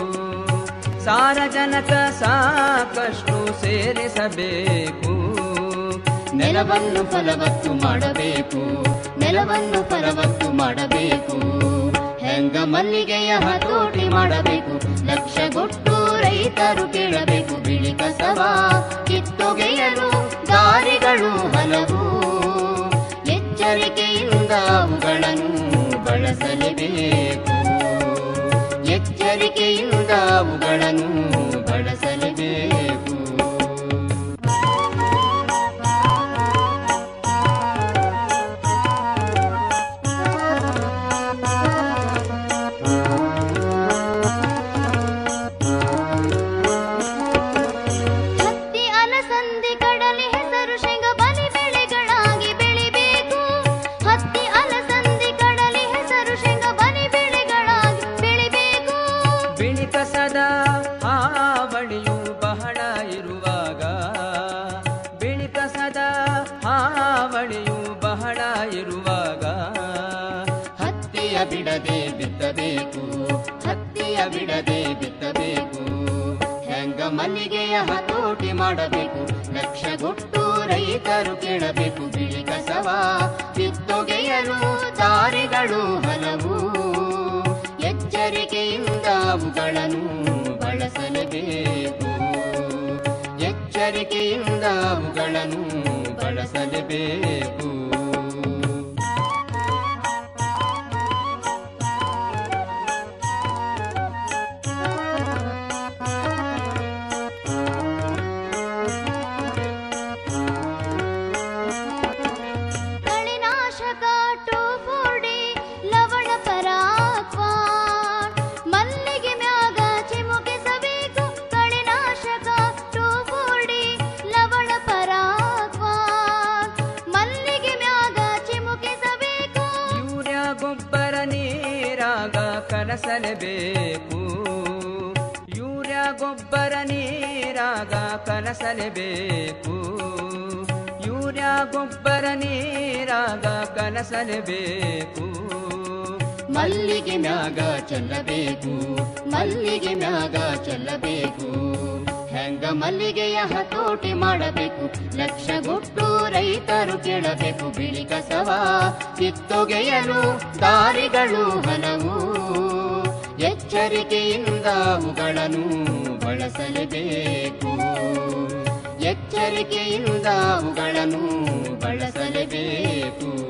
ಸಾರಜನಕ ಸಾಕಷ್ಟು ಸೇರಿಸಬೇಕು ನೆಲವನ್ನು ಫಲವತ್ತು ಮಾಡಬೇಕು ನೆಲವನ್ನು ಫಲವತ್ತು ಮಾಡಬೇಕು ಹೆಂಗ ಮಲ್ಲಿಗೆಯ ಹತೋಟಿ ಮಾಡಬೇಕು ಲಕ್ಷಗೊಟ್ಟು ರೈತರು ಕೇಳಬೇಕು ಬಿಳಿ ಕಸವ ಕಿತ್ತೊಗೆಯಲು ದಾರಿಗಳು ಹಲವು ಎಚ್ಚರಿಕೆಯಿಂದ ಅವುಗಳನ್ನು ಬಳಸಲೇಬೇಕು ಎಚ್ಚರಿಕೆಯಿಂದ ಅವುಗಳನ್ನು ಬಳಸಲೇಬೇಕು ಹತ್ತಿ ಅಲಸಂದಿ ಕಡಲೆ ಹೆಸರು ಶೇಂಗ ಬಲಿ ಬೆಳೆಗಳಾಗಿ ಬೆಳಿಬೇಕು ಹತ್ತಿ ಅಲಸಂದಿ ಕಡಲೆ ಹೆಸರು ಶೇಂಗ ಬಲಿ ಬೆಳೆಗಳಾಗಿ ಬೆಳಿಬೇಕು ಬಿಳಿ ಕಸದ ಹಾವಳಿಯು ಬಹಳ ಇರುವಾಗ ಬಿಳಿ ಕಸದ ಹಾವಳಿಯು ಬಹಳ ಇರುವಾಗ ಹತ್ತಿಯ ಬಿಡದೆ ಬಿತ್ತಬೇಕು ಹತ್ತಿಯ ಬಿಡದೆ ಬಿತ್ತಬೇಕು ಹೆಂಗ ಮಲ್ಲಿಗೆಯ ಹತೋಟಿ ಮಾಡಬೇಕು ಲಕ್ಷಗೊಟ್ಟು ರೈತರು ಕೇಳಬೇಕು ಬಿಳಿ ಕಸವ ಕಿತ್ತೊಗೆಯಲು ದಾರಿಗಳು ಹಲವು ಎಚ್ಚರಿಕೆಯಿಂದ ಅವುಗಳನ್ನು ಬಳಸಲೇಬೇಕು ಎಚ್ಚರಿಕೆಯಿಂದ ಅವುಗಳನ್ನು ಬಳಸಲೇಬೇಕು ಕಳೆನಾಶಕ ಟೋಫೋಡಿ ಲವಣ ಪರಾಕ್ವಾ ಮಲ್ಲಿಗೆ ಮ್ಯಾಗ ಚಿಮುಕಿಸಬೇಕು ಕಳೆನಾಶಕ ಟೋಫೋಡಿ ಲವಣ ಪರಾಕ್ವಾ ಮಲ್ಲಿಗೆ ಮ್ಯಾಗ ಚಿಮುಕಿಸಬೇಕು ಯೂರಿಯಾ ಗೊಬ್ಬರ ನೀರಾಗ ಕಲಸಲೇಬೇಕು ಯೂರಿಯಾ ಗೊಬ್ಬರ ನೀರಾಗ ಕಲಸಲೇಬೇಕು ಯೂರಿಯಾ ಗೊಬ್ಬರ ನೀರಾಗ ಕಲಸಲೇಬೇಕು ಮಲ್ಲಿಗೆ ಮ್ಯಾಗ ಚೆಲ್ಲಬೇಕು ಮಲ್ಲಿಗೆ ಮ್ಯಾಗ ಚೆಲ್ಲಬೇಕು ಹೆಂಗ ಮಲ್ಲಿಗೆಯ ಹತೋಟಿ ಮಾಡಬೇಕು ಲಕ್ಷಗೊಟ್ಟು ರೈತರು ಕೇಳಬೇಕು ಬಿಳಿ ಕಸವ ಕಿತ್ತೊಗೆಯಲು ದಾರಿಗಳು ಹಲವು ಎಚ್ಚರಿಕೆಯಿಂದ ಅವುಗಳನ್ನು ಬಳಸಲೇಬೇಕು ಎಚ್ಚರಿಕೆಯಿಂದ ಅವುಗಳನ್ನು ಬಳಸಲೇಬೇಕು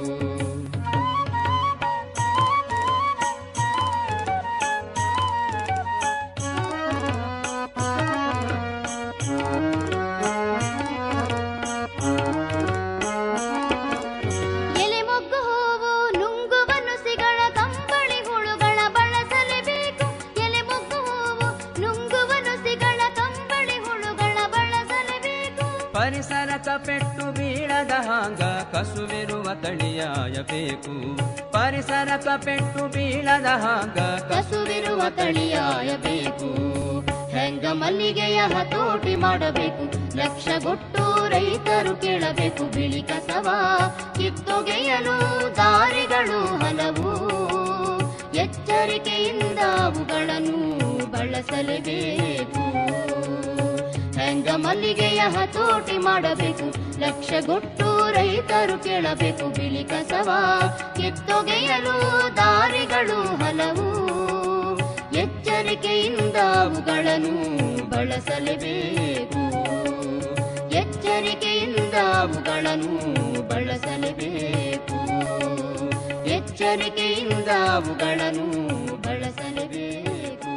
ಎಲೆ ಮೊಗ್ಗು ಹೂವು ನುಂಗುವ ನುಸಿಗಳ ಕಂಬಳಿ ಹುಳುಗಳ ಬಳಸಲೇಬೇಕು ಎಲೆ ಮೊಗ್ಗು ಹೂವು ನುಂಗುವ ನುಸಿಗಳ ಕಂಬಳಿ ಹುಳುಗಳ ಬಳಸಲೇಬೇಕು ಪರಿಸರಕ ಪೆಟ್ಟು ಬೀಳದ ಹಾಂಗ ಕಸುವಿರುವ ತಳಿಯಾಯಬೇಕು ಪರಿಸರಕ ಪೆಟ್ಟು ಬೀಳದ ಹಾಂಗ ಕಸುವಿರುವ ತಳಿಯಾಯಬೇಕು ಹೆಂಗ ಮಲ್ಲಿಗೆಯ ಹತೋಟಿ ಮಾಡಬೇಕು ಲಕ್ಷಗೊಟ್ಟು ರೈತರು ಕೇಳಬೇಕು ಬಿಳಿ ಕಸವ ಕಿತ್ತೊಗೆಯಲು ದಾರಿಗಳು ಹಲವು ಎಚ್ಚರಿಕೆಯಿಂದ ಅವುಗಳನ್ನು ಬಳಸಲೇಬೇಕು ಹೆಂಗ ಮಲ್ಲಿಗೆಯ ಹತೋಟಿ ಮಾಡಬೇಕು ಲಕ್ಷಗೊಟ್ಟು ರೈತರು ಕೇಳಬೇಕು ಬಿಳಿ ಕಸವ ಕಿತ್ತೊಗೆಯಲು ದಾರಿಗಳು ಹಲವು ಎಚ್ಚರಿಕೆಯಿಂದ ಅವುಗಳನ್ನು ಬಳಸಲೇಬೇಕು ಎಚ್ಚರಿಕೆಯಿಂದ ಅವುಗಳನ್ನು ಬಳಸಲೇಬೇಕು ಎಚ್ಚರಿಕೆಯಿಂದ ಅವುಗಳನ್ನು ಬಳಸಲೇಬೇಕು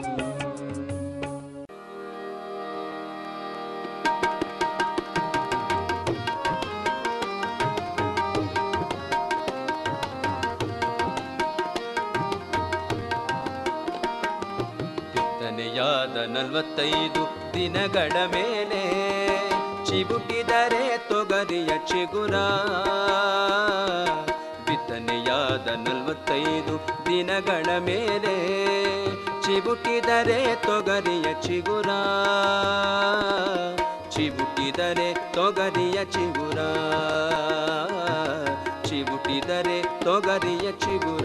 ಬಿತ್ತನೆಯಾದ ನಲವತ್ತೈದು ದಿನಗಳ ಮೇಲೆ ಚಿಬುಟಿದರೆ ತೊಗರಿಯ ಚಿಗುರ ಬಿತ್ತನೆಯಾದ ನಲವತ್ತೈದು ದಿನಗಳ ಮೇಲೆ ಚಿಬುಟಿದರೆ ತೊಗರಿಯ ಚಿಗುರ ಚಿಬುಟಿದರೆ ತೊಗರಿಯ ಚಿಗುರ ಚಿಬುಟಿದರೆ ತೊಗರಿಯ ಚಿಗುರ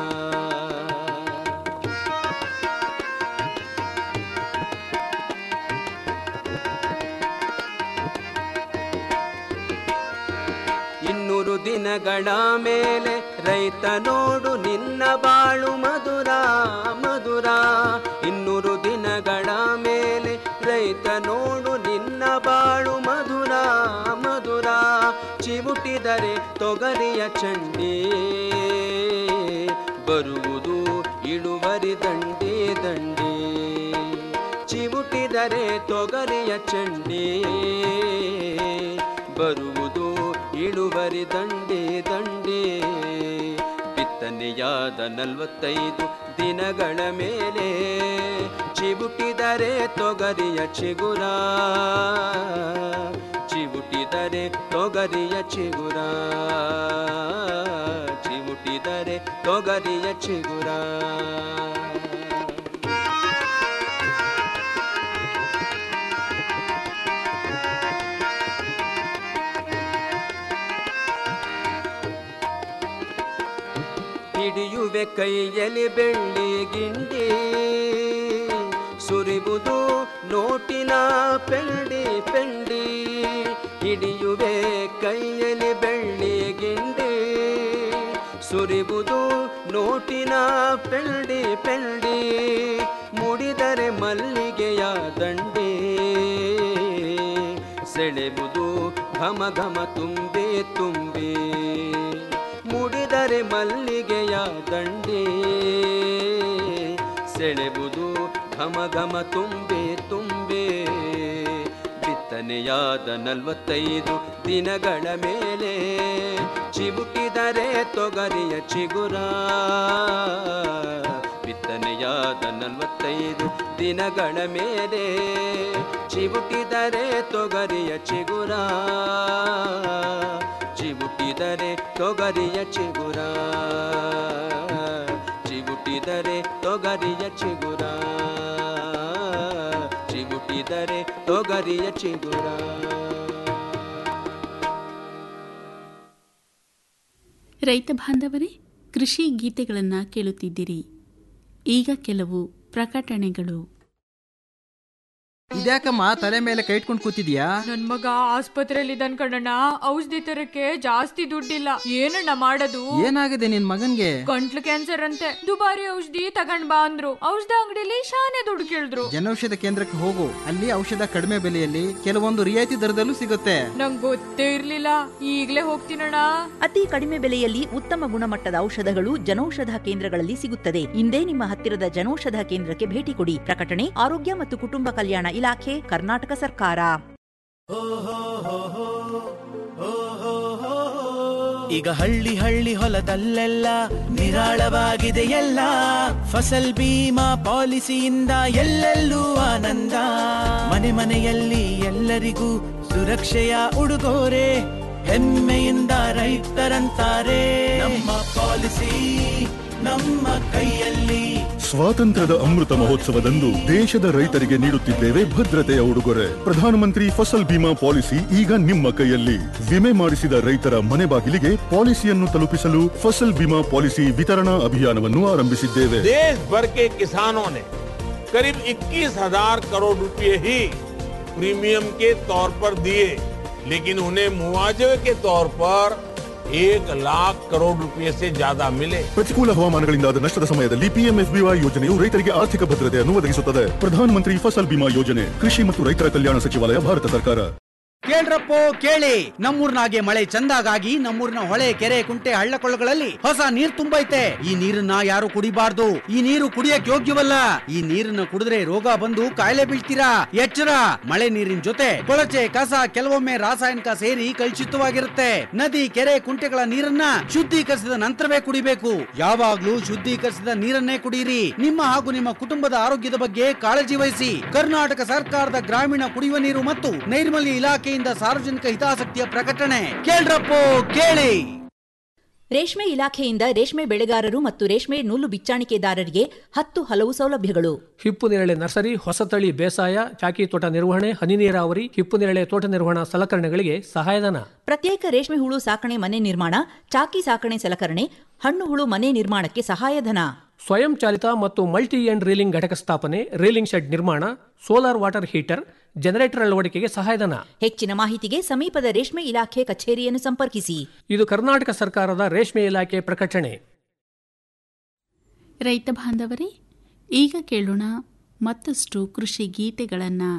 ಇನ್ನೂರು ದಿನಗಳ ಮೇಲೆ ರೈತ ನೋಡು ನಿನ್ನ ಬಾಳು ಮಧುರ ಮಧುರ ಇನ್ನೂರು ದಿನಗಳ ಮೇಲೆ ರೈತ ನೋಡು ನಿನ್ನ ಬಾಳು ಮಧುರ ಮಧುರ ಚಿವುಟಿದರೆ ತೊಗರಿಯ ಚಂಡಿ ಬರುವುದು ಇಳುವರಿ ದಂಡಿ ದಂಡಿ ಚಿವುಟಿದರೆ ತೊಗರಿಯ ಚಂಡಿ ಬರುವುದು ಇಳುವರಿ ದಂಡೆ ದಂಡೆ ಬಿತ್ತನೆಯಾದ ನಲವತ್ತೈದು ದಿನಗಳ ಮೇಲೆ ಚಿಬುಟಿದರೆ ತೊಗರಿಯ ಚಿಗುರ ಚಿಬುಟಿದರೆ ತೊಗರಿಯ ಚಿಗುರ ಚಿಬುಟಿದರೆ ತೊಗರಿಯ ಚಿಗುರ ಹಿಡಿಯುವೆ ಕೈಯಲ್ಲಿ ಬೆಳ್ಳಿ ಗಿಂಡಿ ಸುರಿಬುದು ನೋಟಿನ ಪೆಂಡಿ ಪೆಂಡಿ ಹಿಡಿಯುವೆ ಕೈಯಲ್ಲಿ ಬೆಳ್ಳಿ ಗಿಂಡಿ ಸುರಿಬುದು ನೋಟಿನ ಪೆಂಡಿ ಪೆಂಡಿ ಮುಡಿದರೆ ಮಲ್ಲಿಗೆಯ ದಂಡೆ ಸೆಳೆಬುದು ಘಮ ಘಮ ತುಂಬೆ ತುಂಬೆ ಮುಡಿದರೆ ಮಲ್ಲಿಗೆಯ ದಂಡೆ ಸೆಳೆಬುದು ಘಮ ಘಮ ತುಂಬೆ ತುಂಬೆ ಬಿತ್ತನೆಯಾದ ನಲವತ್ತೈದು ದಿನಗಳ ಮೇಲೆ ಚಿಬುಟಿದರೆ ತೊಗರಿಯ ಚಿಗುರ ಬಿತ್ತನೆಯಾದ ನಲವತ್ತೈದು ದಿನಗಳ ಮೇಲೆ ಚಿಬುಟಿದರೆ ತೊಗರಿಯ ಚಿಗುರ ಚಿಬುಟಿದರೆ ತೊಗರಿಯ ಚಿಗುರ ಚಿಬುಟಿದರೆ ತೊಗರಿಯ ಚಿಗುರ ಚಿಬುಟಿದರೆ ತೊಗರಿಯ ಚಿಗುರ ರೈತ ಬಾಂಧವರೇ ಕೃಷಿ ಗೀತೆಗಳನ್ನು ಕೇಳುತ್ತಿದ್ದೀರಿ ಈಗ ಕೆಲವು ಪ್ರಕಟಣೆಗಳು ಇದ್ಯಾಕಮ್ಮ ತಲೆ ಮೇಲೆ ಕೈ ಇಟ್ಕೊಂಡು ಕೂತಿದ್ಯಾ ನನ್ ಮಗ ಆಸ್ಪತ್ರೆಯಲ್ಲಿ ಇದ್ದಾನ್ ಕಣಣ್ಣ ಔಷಧಿ ತರಕ್ಕೆ ಜಾಸ್ತಿ ದುಡ್ಡಿಲ್ಲ ಏನಣ್ಣ ಮಾಡೋದು ಏನಾಗಿದೆ ನಿನ್ ಮಗನ್ಗೆ ಗಂಟ್ಲು ಕ್ಯಾನ್ಸರ್ ಅಂತೆ ದುಬಾರಿ ಔಷಧಿ ತಗೊಂಡ್ ಬಾ ಅಂದ್ರು ಔಷಧ ಅಂಗಡಿಲಿ ಶಾನೆ ದುಡ್ಡು ಕೇಳಿದ್ರು ಜನೌಷಧ ಕೇಂದ್ರಕ್ಕೆ ಹೋಗು ಅಲ್ಲಿ ಔಷಧ ಕಡಿಮೆ ಬೆಲೆಯಲ್ಲಿ ಕೆಲವೊಂದು ರಿಯಾಯಿತಿ ದರದಲ್ಲೂ ಸಿಗುತ್ತೆ ನಂಗ್ ಗೊತ್ತೇ ಇರ್ಲಿಲ್ಲ ಈಗ್ಲೇ ಹೋಗ್ತೀನಣ್ಣ ಅತಿ ಕಡಿಮೆ ಬೆಲೆಯಲ್ಲಿ ಉತ್ತಮ ಗುಣಮಟ್ಟದ ಔಷಧಗಳು ಜನೌಷಧ ಕೇಂದ್ರಗಳಲ್ಲಿ ಸಿಗುತ್ತದೆ ಇಂದೇ ನಿಮ್ಮ ಹತ್ತಿರದ ಜನೌಷಧ ಕೇಂದ್ರಕ್ಕೆ ಭೇಟಿ ಕೊಡಿ ಪ್ರಕಟಣೆ ಆರೋಗ್ಯ ಮತ್ತು ಕುಟುಂಬ ಕಲ್ಯಾಣ ಇಲಾಖೆ ಕರ್ನಾಟಕ ಸರ್ಕಾರ ಈಗ ಹಳ್ಳಿ ಹಳ್ಳಿ ಹೊಲದಲ್ಲೆಲ್ಲ ನಿರಾಳವಾಗಿದೆ ಎಲ್ಲ ಫಸಲ್ ಬೀಮಾ ಪಾಲಿಸಿಯಿಂದ ಎಲ್ಲೆಲ್ಲೂ ಆನಂದ ಮನೆ ಮನೆಯಲ್ಲಿ ಎಲ್ಲರಿಗೂ ಸುರಕ್ಷೆಯ ಉಡುಗೊರೆ ಹೆಮ್ಮೆಯಿಂದ ರೈತರಂತಾರೆ ನಮ್ಮ ಪಾಲಿಸಿ ನಮ್ಮ ಕೈಯಲ್ಲಿ ಸ್ವಾತಂತ್ರ್ಯದ ಅಮೃತ ಮಹೋತ್ಸವದಂದು ದೇಶದ ರೈತರಿಗೆ ನೀಡುತ್ತಿದ್ದೇವೆ ಭದ್ರತೆಯ ಉಡುಗೊರೆ ಪ್ರಧಾನಮಂತ್ರಿ ಫಸಲ್ ಬಿಮಾ ಪಾಲಿಸಿ ಈಗ ನಿಮ್ಮ ಕೈಯಲ್ಲಿ ವಿಮೆ ಮಾಡಿಸಿದ ರೈತರ ಮನೆ ಬಾಗಿಲಿಗೆ ಪಾಲಿಸಿಯನ್ನು ತಲುಪಿಸಲು ಫಸಲ್ ಬಿಮಾ ಪಾಲಿಸಿ ವಿತರಣಾ ಅಭಿಯಾನವನ್ನು ಆರಂಭಿಸಿದ್ದೇವೆ देश भर के किसानों ने करीब इक्कीस हजार करोड़ रुपए ही प्रीमियम के तौर पर दिए लेकिन उन्हें मुआवजे के तौर पर एक लाख करोड़ रुपए से ज्यादा मिले ಪ್ರತಿಕೂಲ ಹವಾಮಾನಗಳಿಂದಾದ ನಷ್ಟದ ಸಮಯದಲ್ಲಿ ಪಿಎಂಎಫ್ಬಿವೈ ಯೋಜನೆಯು ರೈತರಿಗೆ ಆರ್ಥಿಕ ಭದ್ರತೆಯನ್ನು ಒದಗಿಸುತ್ತದೆ ಪ್ರಧಾನಮಂತ್ರಿ ಫಸಲ್ ಬಿಮಾ ಯೋಜನೆ ಕೃಷಿ ಮತ್ತು ರೈತರ ಕಲ್ಯಾಣ ಸಚಿವಾಲಯ ಭಾರತ ಸರ್ಕಾರ ಕೇಳ್ರಪ್ಪೋ ಕೇಳಿ ನಮ್ಮೂರ್ನಾಗೆ ಮಳೆ ಚಂದಾಗಾಗಿ ನಮ್ಮೂರಿನ ಹೊಳೆ ಕೆರೆ ಕುಂಟೆ ಹಳ್ಳ ಕೊಳ್ಳಗಳಲ್ಲಿ ಹೊಸ ನೀರ್ ತುಂಬೈತೆ ಈ ನೀರನ್ನ ಯಾರು ಕುಡಿಬಾರ್ದು ಈ ನೀರು ಕುಡಿಯಕ್ ಯೋಗ್ಯವಲ್ಲ ಈ ನೀರನ್ನ ಕುಡಿದ್ರೆ ರೋಗ ಬಂದು ಕಾಯಿಲೆ ಬೀಳ್ತೀರಾ ಎಚ್ಚರ ಮಳೆ ನೀರಿನ ಜೊತೆ ಕೊಳಚೆ ಕಸ ಕೆಲವೊಮ್ಮೆ ರಾಸಾಯನಿಕ ಸೇರಿ ಕಲುಷಿತವಾಗಿರುತ್ತೆ ನದಿ ಕೆರೆ ಕುಂಟೆಗಳ ನೀರನ್ನ ಶುದ್ಧೀಕರಿಸಿದ ನಂತರವೇ ಕುಡಿಬೇಕು ಯಾವಾಗ್ಲೂ ಶುದ್ಧೀಕರಿಸಿದ ನೀರನ್ನೇ ಕುಡಿಯಿರಿ ನಿಮ್ಮ ಹಾಗೂ ನಿಮ್ಮ ಕುಟುಂಬದ ಆರೋಗ್ಯದ ಬಗ್ಗೆ ಕಾಳಜಿ ವಹಿಸಿ ಕರ್ನಾಟಕ ಸರ್ಕಾರದ ಗ್ರಾಮೀಣ ಕುಡಿಯುವ ನೀರು ಮತ್ತು ನೈರ್ಮಲ್ಯ ಇಲಾಖೆಯಿಂದ ಸಾರ್ವಜನಿಕ ಹಿತಾಸಕ್ತಿಯ ಪ್ರಕಟಣೆ ಕೇಳ್ರಪ್ಪೋ ಕೇಳಿ ರೇಷ್ಮೆ ಇಲಾಖೆಯಿಂದ ರೇಷ್ಮೆ ಬೆಳೆಗಾರರು ಮತ್ತು ರೇಷ್ಮೆ ನೂಲು ಬಿಚ್ಚಾಣಿಕೆದಾರರಿಗೆ ಹತ್ತು ಹಲವು ಸೌಲಭ್ಯಗಳು ಹಿಪ್ಪು ನೇರಳೆ ನರ್ಸರಿ ಹೊಸತಳಿ ಬೇಸಾಯ ಚಾಕಿ ತೋಟ ನಿರ್ವಹಣೆ ಹನಿ ನೀರಾವರಿ ಹಿಪ್ಪು ನೇರಳೆ ತೋಟ ನಿರ್ವಹಣಾ ಸಲಕರಣೆಗಳಿಗೆ ಸಹಾಯಧನ ಪ್ರತ್ಯೇಕ ರೇಷ್ಮೆ ಹುಳು ಸಾಕಣೆ ಮನೆ ನಿರ್ಮಾಣ ಚಾಕಿ ಸಾಕಣೆ ಸಲಕರಣೆ ಹಣ್ಣು ಹುಳು ಮನೆ ನಿರ್ಮಾಣಕ್ಕೆ ಸಹಾಯಧನ ಸ್ವಯಂ ಚಾಲಿತ ಮತ್ತು ಮಲ್ಟಿ ಎಂಡ್ ರೀಲಿಂಗ್ ಘಟಕ ಸ್ಥಾಪನೆ ರೀಲಿಂಗ್ ಶೆಡ್ ನಿರ್ಮಾಣ ಸೋಲಾರ್ ವಾಟರ್ ಹೀಟರ್ ಜನರೇಟರ್ ಅಳವಡಿಕೆಗೆ ಸಹಾಯಧನ ಹೆಚ್ಚಿನ ಮಾಹಿತಿಗೆ ಸಮೀಪದ ರೇಷ್ಮೆ ಇಲಾಖೆ ಕಚೇರಿಯನ್ನು ಸಂಪರ್ಕಿಸಿ ಇದು ಕರ್ನಾಟಕ ಸರ್ಕಾರದ ರೇಷ್ಮೆ ಇಲಾಖೆ ಪ್ರಕಟಣೆ ರೈತ ಬಾಂಧವರೇ ಈಗ ಕೇಳೋಣ ಮತ್ತಷ್ಟು ಕೃಷಿ ಗೀತೆಗಳನ್ನು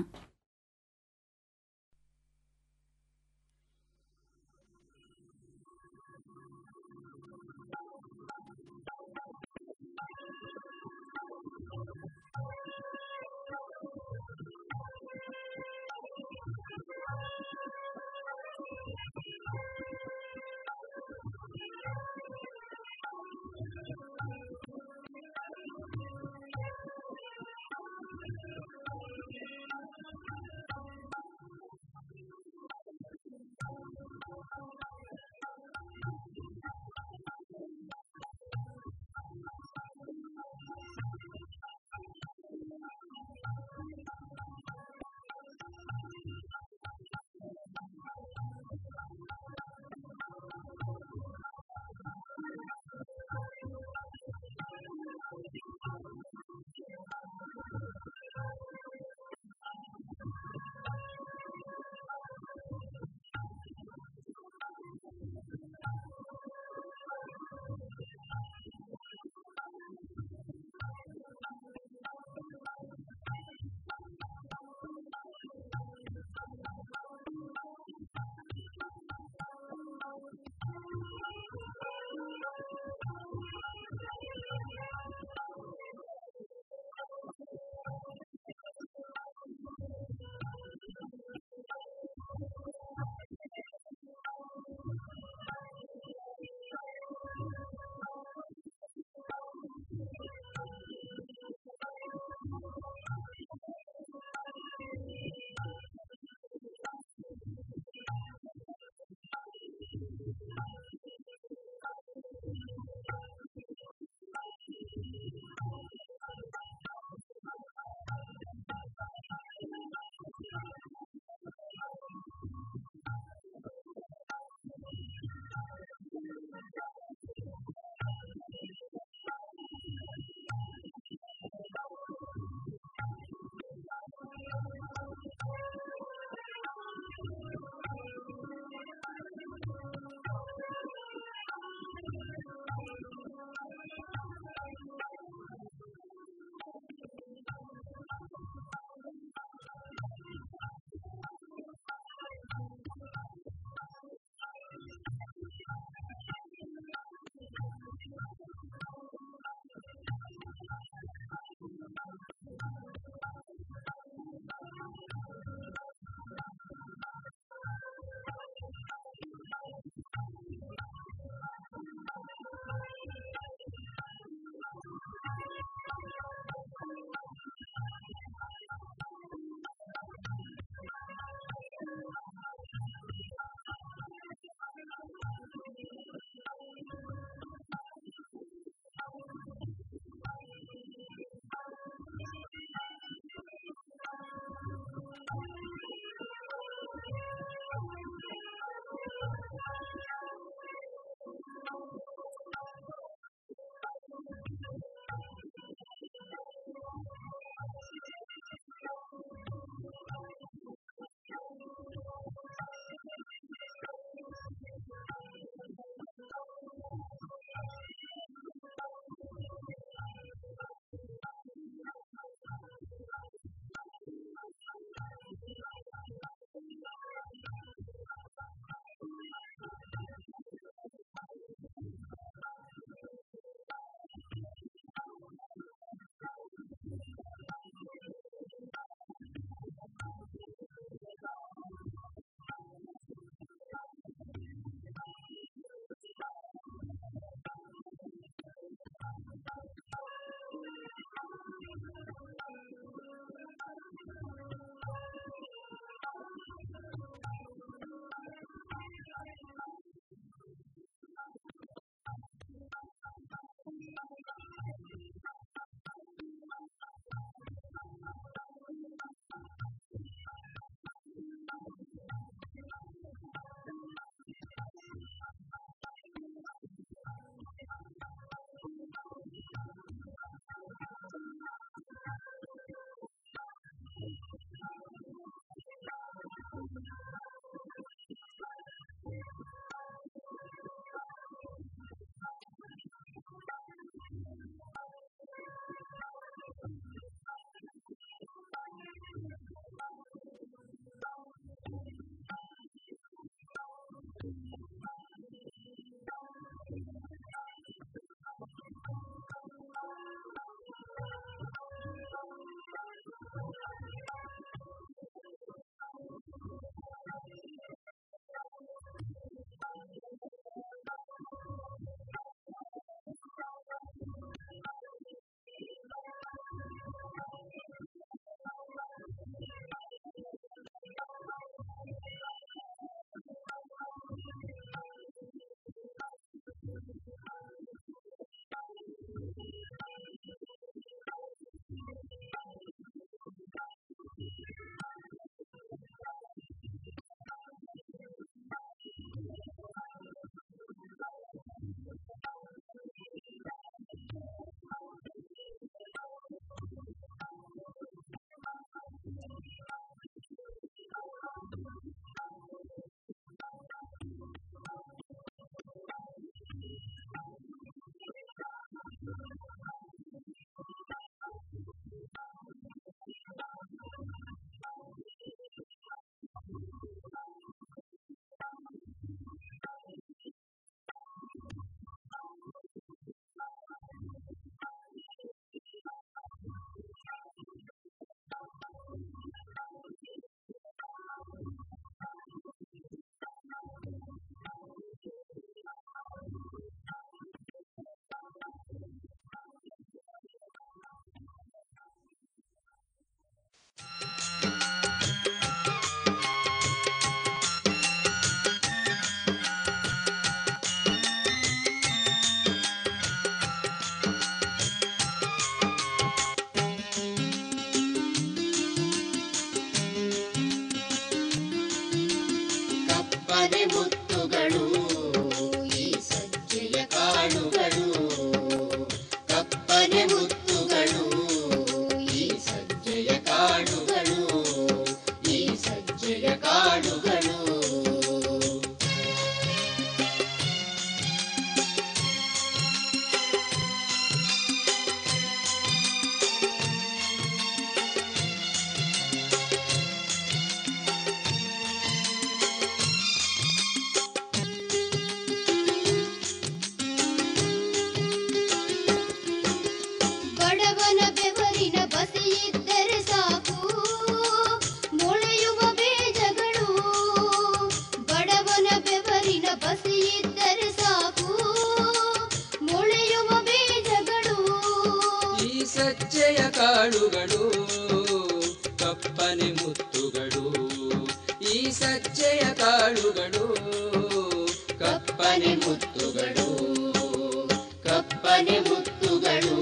ಕಪ್ಪನೆ ಮುತ್ತುಗಳು ಈ ಸಜ್ಜೆಯ ಕಾಳುಗಳು ಕಪ್ಪನೆ ಮುತ್ತುಗಳು ಕಪ್ಪನೆ ಮುತ್ತುಗಳು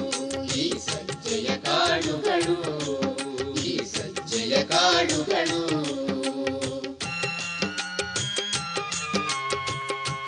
ಈ ಸಜ್ಜೆಯ ಕಾಳುಗಳು ಈ ಸಜ್ಜೆಯ ಕಾಳುಗಳು